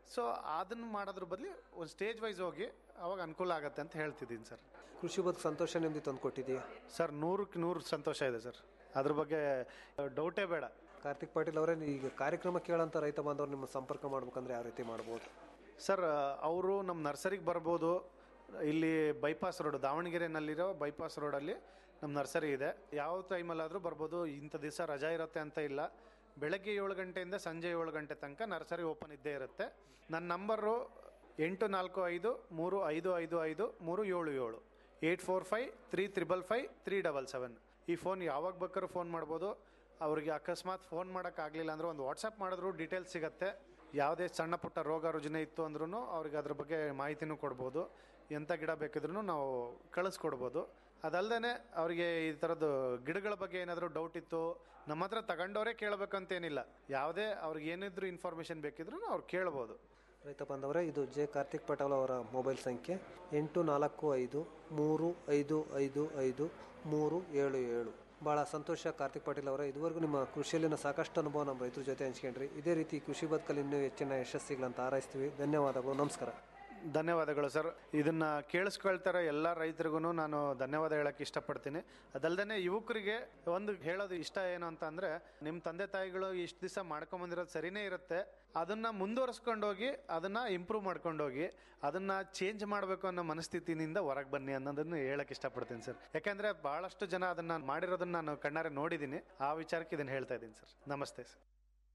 ಸೊ ಅದನ್ನು ಮಾಡೋದ್ರ ಬದಲು ಒಂದು ಸ್ಟೇಜ್ ವೈಸ್ ಹೋಗಿ ಅವಾಗ ಅನುಕೂಲ ಆಗುತ್ತೆ ಅಂತ ಹೇಳ್ತಿದ್ದೀನಿ ಸರ್ ಕೃಷಿ ಬದುಕು ಸಂತೋಷ ನೆಮ್ಮದಿ ತಂದು ಕೊಟ್ಟಿದೆಯಾ ಸರ್ ನೂರಕ್ಕೆ ನೂರು ಸಂತೋಷ ಇದೆ ಸರ್ ಅದ್ರ ಬಗ್ಗೆ ಡೌಟೇ ಬೇಡ ಕಾರ್ತಿಕ್ ಪಾಟೀಲ್ ಅವರೇ ಈಗ ಕಾರ್ಯಕ್ರಮ ಕೇಳೋಂಥ ರೈತ ಬಾಂಧವರು ನಿಮ್ಮ ಸಂಪರ್ಕ ಮಾಡ್ಬೇಕಂದ್ರೆ ಯಾವ ರೀತಿ ಮಾಡ್ಬೋದು ಸರ್ ಅವರು ನಮ್ಮ ನರ್ಸರಿಗೆ ಬರ್ಬೋದು ಇಲ್ಲಿ ಬೈಪಾಸ್ ರೋಡ್ ದಾವಣಗೆರೆನಲ್ಲಿರೋ ಬೈಪಾಸ್ ರೋಡಲ್ಲಿ ನಮ್ಮ ನರ್ಸರಿ ಇದೆ ಯಾವ ಟೈಮಲ್ಲಾದರೂ ಬರ್ಬೋದು ಇಂಥ ದಿವಸ ರಜಾ ಇರುತ್ತೆ ಅಂತ ಇಲ್ಲ ಬೆಳಗ್ಗೆ ಏಳು ಗಂಟೆಯಿಂದ ಸಂಜೆ ಏಳು ಗಂಟೆ ತನಕ ನರ್ಸರಿ ಓಪನ್ ಇದ್ದೇ ಇರುತ್ತೆ ನನ್ನ ನಂಬರು ಎಂಟು ನಾಲ್ಕು ಐದು ಮೂರು ಐದು ಐದು ಐದು ಮೂರು ಏಳು ಏಳು eight four five three triple five three double seven ಈ ಫೋನ್ ಯಾವಾಗ ಬೇಕಾದ್ರೂ ಫೋನ್ ಮಾಡ್ಬೋದು ಅವ್ರಿಗೆ ಅಕಸ್ಮಾತ್ ಫೋನ್ ಮಾಡೋಕ್ಕಾಗಲಿಲ್ಲ ಅಂದ್ರೆ ಒಂದು ವಾಟ್ಸಪ್ ಮಾಡಿದ್ರು ಡೀಟೇಲ್ಸ್ ಸಿಗುತ್ತೆ ಯಾವುದೇ ಸಣ್ಣ ಪುಟ್ಟ ರೋಗ ರುಜಿನ ಇತ್ತು ಅಂದ್ರೂ ಅವ್ರಿಗೆ ಅದ್ರ ಬಗ್ಗೆ ಮಾಹಿತಿನೂ ಕೊಡ್ಬೋದು ಎಂಥ ಗಿಡ ಬೇಕಿದ್ರೂ ನಾವು ಕಳಿಸ್ಕೊಡ್ಬೋದು ಅದಲ್ಲದೆ ಅವರಿಗೆ ಈ ಥರದ್ದು ಗಿಡಗಳ ಬಗ್ಗೆ ಏನಾದರೂ ಡೌಟ್ ಇತ್ತು ನಮ್ಮ ಹತ್ರ ತಗೊಂಡವರೇ ಕೇಳಬೇಕಂತೇನಿಲ್ಲ ಯಾವುದೇ ಅವ್ರಿಗೆ ಏನಿದ್ರು ಇನ್ಫಾರ್ಮೇಷನ್ ಬೇಕಿದ್ರೂ ಅವ್ರು ಕೇಳ್ಬೋದು ರೈತ ಬಾಂಧವರೇ ಇದು ಜೆ ಕಾರ್ತಿಕ್ ಪಟೇಲ್ ಅವರ ಮೊಬೈಲ್ ಸಂಖ್ಯೆ ಎಂಟು ನಾಲ್ಕು ಐದು ಮೂರು ಐದು ಐದು ಐದು ಮೂರು ಏಳು ಏಳು ಭಾಳ ಸಂತೋಷ ಕಾರ್ತಿಕ್ ಪಾಟೀಲ್ ಅವರೇ ಇದುವರೆಗೂ ನಿಮ್ಮ ಕೃಷಿಯಲ್ಲಿನ ಸಾಕಷ್ಟು ಅನುಭವ ನಮ್ಮ ರೈತರ ಜೊತೆ ಹಂಚ್ಕೊಂಡ್ರಿ ಇದೇ ರೀತಿ ಕೃಷಿ ಬದುಕಲ್ಲಿ ಇನ್ನೂ ಹೆಚ್ಚಿನ ಯಶಸ್ಸಿಗಳಂತ ಹಾರೈಸ್ತೀವಿ ಧನ್ಯವಾದಗಳು ನಮಸ್ಕಾರ ಧನ್ಯವಾದಗಳು ಸರ್ ಇದನ್ನ ಕೇಳಿಸ್ಕೊಳ್ತಾರ ಎಲ್ಲ ರೈತರಿಗೂ ನಾನು ಧನ್ಯವಾದ ಹೇಳಕ್ಕೆ ಇಷ್ಟಪಡ್ತೀನಿ ಅದಲ್ದೇ ಯುವಕರಿಗೆ ಒಂದು ಹೇಳೋದು ಇಷ್ಟ ಏನು ಅಂತ ಅಂದ್ರೆ ನಿಮ್ಮ ತಂದೆ ತಾಯಿಗಳು ಇಷ್ಟು ದಿವಸ ಮಾಡ್ಕೊಂಬಂದಿರೋದು ಸರಿನೇ ಇರುತ್ತೆ ಅದನ್ನ ಮುಂದುವರಿಸ್ಕೊಂಡೋಗಿ ಅದನ್ನ ಇಂಪ್ರೂವ್ ಮಾಡ್ಕೊಂಡೋಗಿ ಅದನ್ನ ಚೇಂಜ್ ಮಾಡಬೇಕು ಅನ್ನೋ ಮನಸ್ಥಿತಿನಿಂದ ಹೊರಗೆ ಬನ್ನಿ ಅನ್ನೋದನ್ನ ಹೇಳಕ್ ಇಷ್ಟಪಡ್ತೀನಿ ಸರ್ ಯಾಕಂದ್ರೆ ಬಹಳಷ್ಟು ಜನ ಅದನ್ನ ಮಾಡಿರೋದನ್ನ ನಾನು ಕಣ್ಣಾರೆ ನೋಡಿದ್ದೀನಿ ಆ ವಿಚಾರಕ್ಕೆ ಇದನ್ನ ಹೇಳ್ತಾ ಇದ್ದೀನಿ ಸರ್ ನಮಸ್ತೆ ಸರ್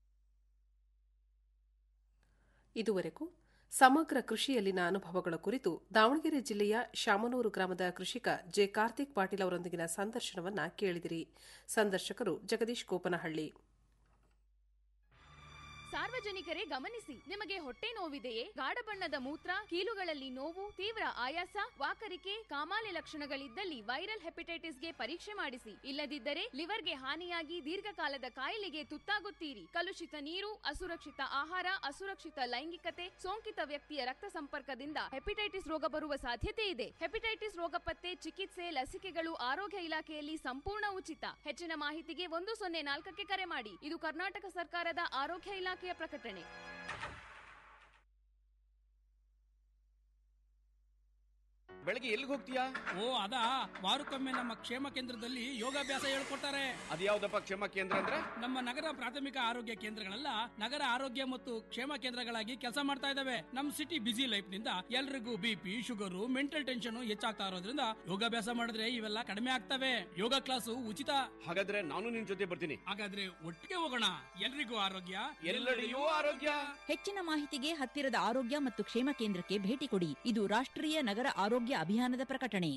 ಇದುವರೆಗೂ ಸಮಗ್ರ ಕೃಷಿಯಲ್ಲಿನ ಅನುಭವಗಳ ಕುರಿತು ದಾವಣಗೆರೆ ಜಿಲ್ಲೆಯ ಶಾಮನೂರು ಗ್ರಾಮದ ಕೃಷಿಕ ಜೆ ಕಾರ್ತಿಕ್ ಪಾಟೀಲ್ ಅವರೊಂದಿಗಿನ ಸಂದರ್ಶನವನ್ನ ಕೇಳಿದಿರಿ ಸಂದರ್ಶಕರು ಜಗದೀಶ್ ಗೋಪನಹಳ್ಳಿ ಸಾರ್ವಜನಿಕರೇ ಗಮನಿಸಿ ನಿಮಗೆ ಹೊಟ್ಟೆ ನೋವಿದೆಯೇ ಗಾಢ ಬಣ್ಣದ ಮೂತ್ರ ಕೀಲುಗಳಲ್ಲಿ ನೋವು ತೀವ್ರ ಆಯಾಸ ವಾಕರಿಕೆ ಕಾಮಾಲೆ ಲಕ್ಷಣಗಳಿದ್ದಲ್ಲಿ ವೈರಲ್ ಹೆಪಟೈಟಿಸ್ಗೆ ಪರೀಕ್ಷೆ ಮಾಡಿಸಿ ಇಲ್ಲದಿದ್ದರೆ ಲಿವರ್ಗೆ ಹಾನಿಯಾಗಿ ದೀರ್ಘಕಾಲದ ಕಾಯಿಲೆಗೆ ತುತ್ತಾಗುತ್ತೀರಿ ಕಲುಷಿತ ನೀರು ಅಸುರಕ್ಷಿತ ಆಹಾರ ಅಸುರಕ್ಷಿತ ಲೈಂಗಿಕತೆ ಸೋಂಕಿತ ವ್ಯಕ್ತಿಯ ರಕ್ತ ಸಂಪರ್ಕದಿಂದ ಹೆಪಟೈಟಿಸ್ ರೋಗ ಬರುವ ಸಾಧ್ಯತೆ ಇದೆ ಹೆಪಟೈಟಿಸ್ ರೋಗ ಪತ್ತೆ ಚಿಕಿತ್ಸೆ ಲಸಿಕೆಗಳು ಆರೋಗ್ಯ ಇಲಾಖೆಯಲ್ಲಿ ಸಂಪೂರ್ಣ ಉಚಿತ ಹೆಚ್ಚಿನ ಮಾಹಿತಿಗೆ ಒಂದು ಸೊನ್ನೆ ನಾಲ್ಕಕ್ಕೆ ಕರೆ ಮಾಡಿ ಇದು ಕರ್ನಾಟಕ ಸರ್ಕಾರದ ಆರೋಗ್ಯ ಇಲಾಖೆಯ ಪ್ರಕಟಣೆ ಬೆಳಗ್ಗೆ ಎಲ್ಲಿಗೆ ಹೋಗ್ತೀಯಾ ಓ ಅದಾ ವಾರಕ್ಕೊಮ್ಮೆ ನಮ್ಮ ಕ್ಷೇಮ ಕೇಂದ್ರದಲ್ಲಿ ಯೋಗಾಭ್ಯಾಸ ಹೇಳ್ಕೊಡ್ತಾರೆ ಅದ್ಯಾವ್ದಪ್ಪ ಕ್ಷೇಮ ಕೇಂದ್ರ ಅಂದ್ರೆ ನಮ್ಮ ನಗರ ಪ್ರಾಥಮಿಕ ಆರೋಗ್ಯ ಕೇಂದ್ರಗಳೆಲ್ಲ ನಗರ ಆರೋಗ್ಯ ಮತ್ತು ಕ್ಷೇಮ ಕೇಂದ್ರಗಳಾಗಿ ಕೆಲಸ ಮಾಡ್ತಾ ಇದಾವೆ ನಮ್ ಸಿಟಿ ಬಿಸಿ ಲೈಫ್ ನಿಂದ ಎಲ್ರಿಗೂ ಬಿಪಿ ಶುಗರು ಮೆಂಟಲ್ ಟೆನ್ಷನ್ ಹೆಚ್ಚಾಗ್ತಾ ಇರೋದ್ರಿಂದ ಯೋಗಾಭ್ಯಾಸ ಮಾಡಿದ್ರೆ ಇವೆಲ್ಲ ಕಡಿಮೆ ಆಗ್ತವೆ ಯೋಗ ಕ್ಲಾಸು ಉಚಿತ ಹಾಗಾದ್ರೆ ನಾನು ನಿನ್ ಜೊತೆ ಬರ್ತೀನಿ ಹಾಗಾದ್ರೆ ಒಟ್ಟಿಗೆ ಹೋಗೋಣ ಎಲ್ರಿಗೂ ಆರೋಗ್ಯ ಎಲ್ಲೆಡೆಯೂ ಆರೋಗ್ಯ ಹೆಚ್ಚಿನ ಮಾಹಿತಿಗೆ ಹತ್ತಿರದ ಆರೋಗ್ಯ ಮತ್ತು ಕ್ಷೇಮ ಕೇಂದ್ರಕ್ಕೆ ಭೇಟಿ ಕೊಡಿ ಇದು ರಾಷ್ಟ್ರೀಯ ನಗರ ಆರೋಗ್ಯ ಅಭಿಯಾನದ ಪ್ರಕಟಣೆ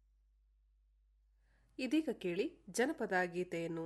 ಇದೀಗ ಕೇಳಿ ಜನಪದ ಗೀತೆಯನ್ನು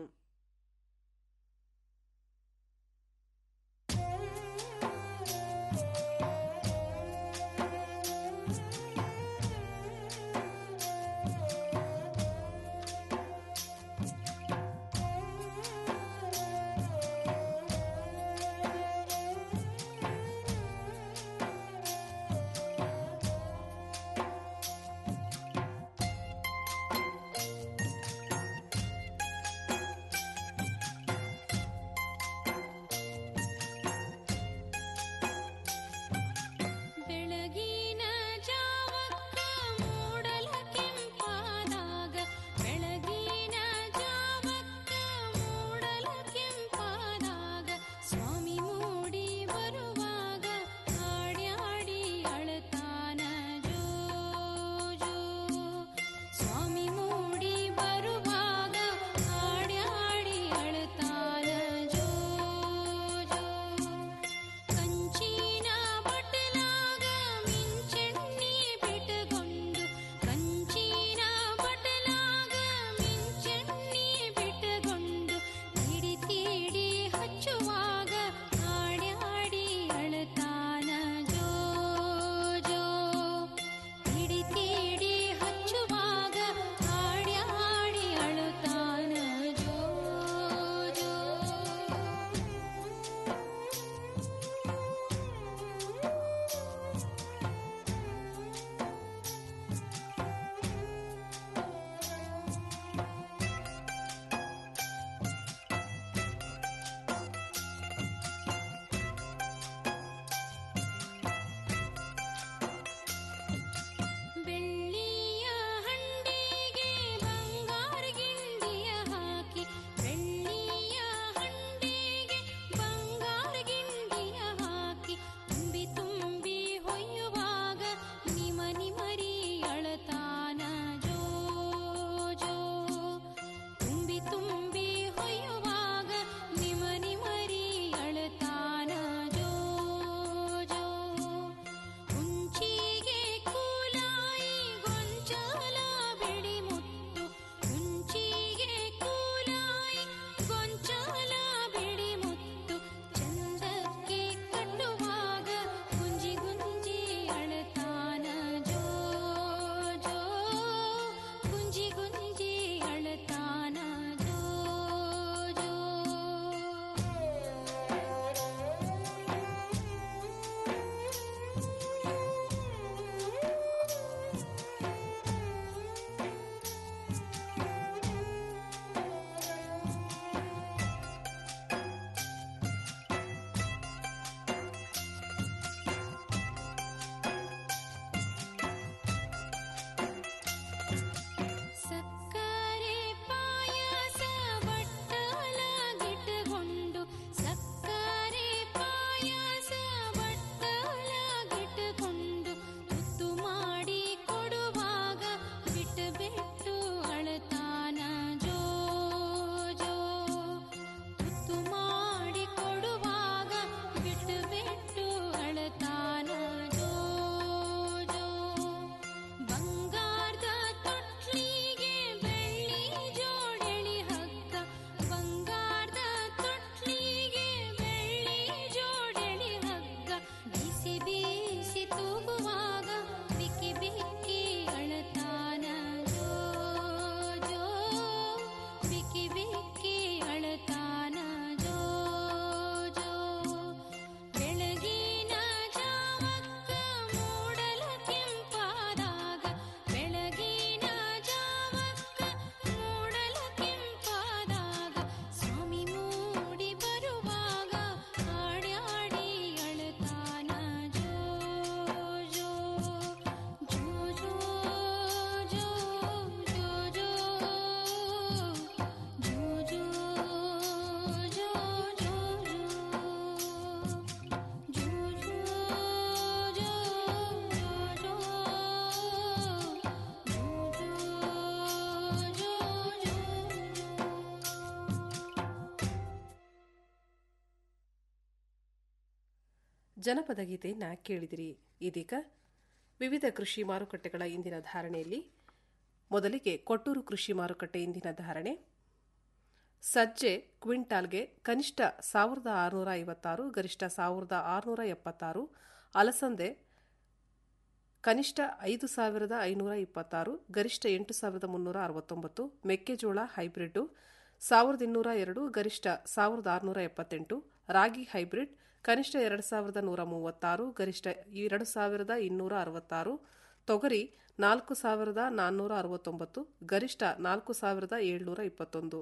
ಜನಪದ ಗೀತೆಯನ್ನ ಕೇಳಿದಿರಿ ಇದೀಗ ವಿವಿಧ ಕೃಷಿ ಮಾರುಕಟ್ಟೆಗಳ ಇಂದಿನ ಧಾರಣೆಯಲ್ಲಿ ಮೊದಲಿಗೆ ಕೊಟ್ಟೂರು ಕೃಷಿ ಮಾರುಕಟ್ಟೆ ಇಂದಿನ ಧಾರಣೆ ಸಜ್ಜೆ ಕ್ವಿಂಟಾಲ್ಗೆ ಕನಿಷ್ಠ ಸಾವಿರದ ಆರುನೂರ ಐವತ್ತಾರು ಗರಿಷ್ಠ ಸಾವಿರದ ಆರುನೂರ ಎಪ್ಪತ್ತಾರು ಅಲಸಂದೆ ಕನಿಷ್ಠ ಐದು ಸಾವಿರದ ಐನೂರ ಇಪ್ಪತ್ತಾರು ಗರಿಷ್ಠ ಎಂಟು ಸಾವಿರದ ಮುನ್ನೂರ ಅರವತ್ತೊಂಬತ್ತು ಮೆಕ್ಕೆಜೋಳ ಹೈಬ್ರಿಡ್ ಸಾವಿರದ ಇನ್ನೂರ ಎರಡು ಗರಿಷ್ಠ ಸಾವಿರದ ಆರುನೂರ ಎಪ್ಪತ್ತೆಂಟು ರಾಗಿ ಹೈಬ್ರಿಡ್ ಕನಿಷ್ಠ ಎರಡು ಸಾವಿರದ ನೂರ ಮೂವತ್ತಾರು ಗರಿಷ್ಠ ಎರಡು ಸಾವಿರದ ಇನ್ನೂರ ಅರವತ್ತಾರು ತೊಗರಿ ನಾಲ್ಕು ಸಾವಿರದ ನಾನ್ನೂರ ಅರವತ್ತೊಂಬತ್ತು ಗರಿಷ್ಠ ನಾಲ್ಕು ಸಾವಿರದ ಏಳ್ನೂರ ಇಪ್ಪತ್ತೊಂದು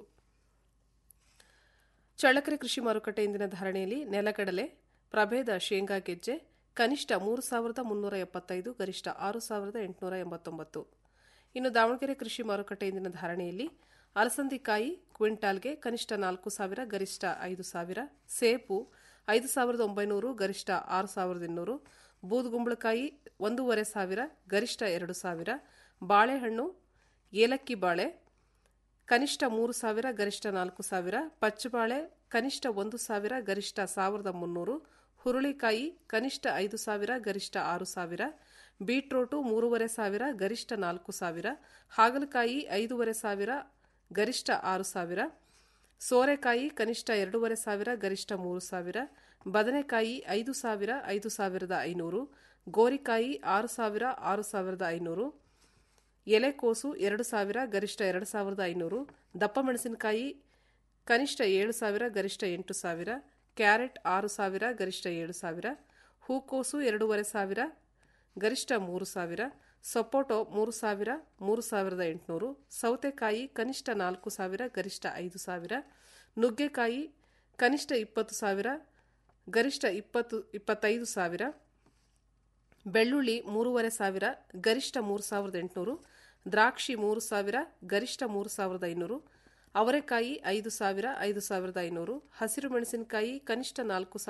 ಚಳ್ಳಕೆರೆ ಕೃಷಿ ಮಾರುಕಟ್ಟೆ ಇಂದಿನ ಧಾರಣೆಯಲ್ಲಿ ನೆಲಗಡಲೆ ಪ್ರಭೇದ ಶೇಂಗಾ ಗೆಜ್ಜೆ ಕನಿಷ್ಠ ಮೂರು ಸಾವಿರದ ಮುನ್ನೂರ ಎಪ್ಪತ್ತೈದು ಗರಿಷ್ಠ ಆರು ಸಾವಿರದ ಎಂಟುನೂರ ಎಂಬತ್ತೊಂಬತ್ತು ಇನ್ನು ದಾವಣಗೆರೆ ಕೃಷಿ ಮಾರುಕಟ್ಟೆ ಇಂದಿನ ಧಾರಣೆಯಲ್ಲಿ ಅಲಸಂದಿಕಾಯಿ ಕ್ವಿಂಟಾಲ್ಗೆ ಕನಿಷ್ಠ ನಾಲ್ಕು ಸಾವಿರ ಗರಿಷ್ಠ ಐದು ಸಾವಿರ ಸೇಬು ಐದು ಸಾವಿರದ ಒಂಬೈನೂರು ಗರಿಷ್ಠ ಆರು ಸಾವಿರದ ಇನ್ನೂರು ಬೂದುಗುಂಬಳಕಾಯಿ ಒಂದೂವರೆ ಸಾವಿರ ಗರಿಷ್ಠ ಎರಡು ಸಾವಿರ ಬಾಳೆಹಣ್ಣು ಏಲಕ್ಕಿ ಬಾಳೆ ಕನಿಷ್ಠ ಮೂರು ಸಾವಿರ ಗರಿಷ್ಠ ನಾಲ್ಕು ಸಾವಿರ ಪಚ್ಚಬಾಳೆ ಕನಿಷ್ಠ ಒಂದು ಸಾವಿರ ಗರಿಷ್ಠ ಸಾವಿರದ ಮುನ್ನೂರು ಹುರುಳಿಕಾಯಿ ಕನಿಷ್ಠ ಐದು ಸಾವಿರ ಗರಿಷ್ಠ ಆರು ಸಾವಿರ ಬೀಟ್ರೋಟು ಮೂರುವರೆ ಸಾವಿರ ಗರಿಷ್ಠ ನಾಲ್ಕು ಸಾವಿರ ಹಾಗಲಕಾಯಿ ಐದೂವರೆ ಸಾವಿರ ಗರಿಷ್ಠ ಆರು ಸಾವಿರ ಸೋರೆಕಾಯಿ ಕನಿಷ್ಠ ಎರಡೂವರೆ ಸಾವಿರ ಗರಿಷ್ಠ ಮೂರು ಸಾವಿರ ಬದನೆಕಾಯಿ ಐದು ಸಾವಿರ ಐದು ಸಾವಿರದ ಐನೂರು ಗೋರಿಕಾಯಿ ಆರು ಸಾವಿರ ಆರು ಸಾವಿರದ ಐನೂರು ಎಲೆಕೋಸು ಎರಡು ಸಾವಿರ ಗರಿಷ್ಠ ಎರಡು ಸಾವಿರದ ಐನೂರು ದಪ್ಪ ಮೆಣಸಿನಕಾಯಿ ಕನಿಷ್ಠ ಏಳು ಸಾವಿರ ಗರಿಷ್ಠ ಎಂಟು ಸಾವಿರ ಕ್ಯಾರೆಟ್ ಆರು ಸಾವಿರ ಗರಿಷ್ಠ ಏಳು ಸಾವಿರ ಹೂಕೋಸು ಎರಡೂವರೆ ಸಾವಿರ ಗರಿಷ್ಠ ಮೂರು ಸಾವಿರ ಸೊಪ್ಪೋಟೊ ಮೂರು ಸಾವಿರ ಮೂರು ಸಾವಿರದ ಎಂಟುನೂರು ಸೌತೆಕಾಯಿ ಕನಿಷ್ಠ ನಾಲ್ಕು ಸಾವಿರ ಗರಿಷ್ಠ ಐದು ಸಾವಿರ ನುಗ್ಗೆಕಾಯಿ ಕನಿಷ್ಠ ಇಪ್ಪತ್ತು ಸಾವಿರ ಗರಿಷ್ಠ ಇಪ್ಪತ್ತು ಇಪ್ಪತ್ತೈದು ಸಾವಿರ ಬೆಳ್ಳುಳ್ಳಿ ಮೂರುವರೆ ಸಾವಿರ ಗರಿಷ್ಠ ಮೂರು ಸಾವಿರದ ಎಂಟುನೂರು ದ್ರಾಕ್ಷಿ ಮೂರು ಸಾವಿರ ಗರಿಷ್ಠ ಮೂರು ಸಾವಿರದ ಐನೂರು ಅವರೆಕಾಯಿ ಐದು ಸಾವಿರ ಐದು ಸಾವಿರದ ಐನೂರು ಹಸಿರು ಮೆಣಸಿನಕಾಯಿ ಕನಿಷ್ಠ ನಾಲ್ಕು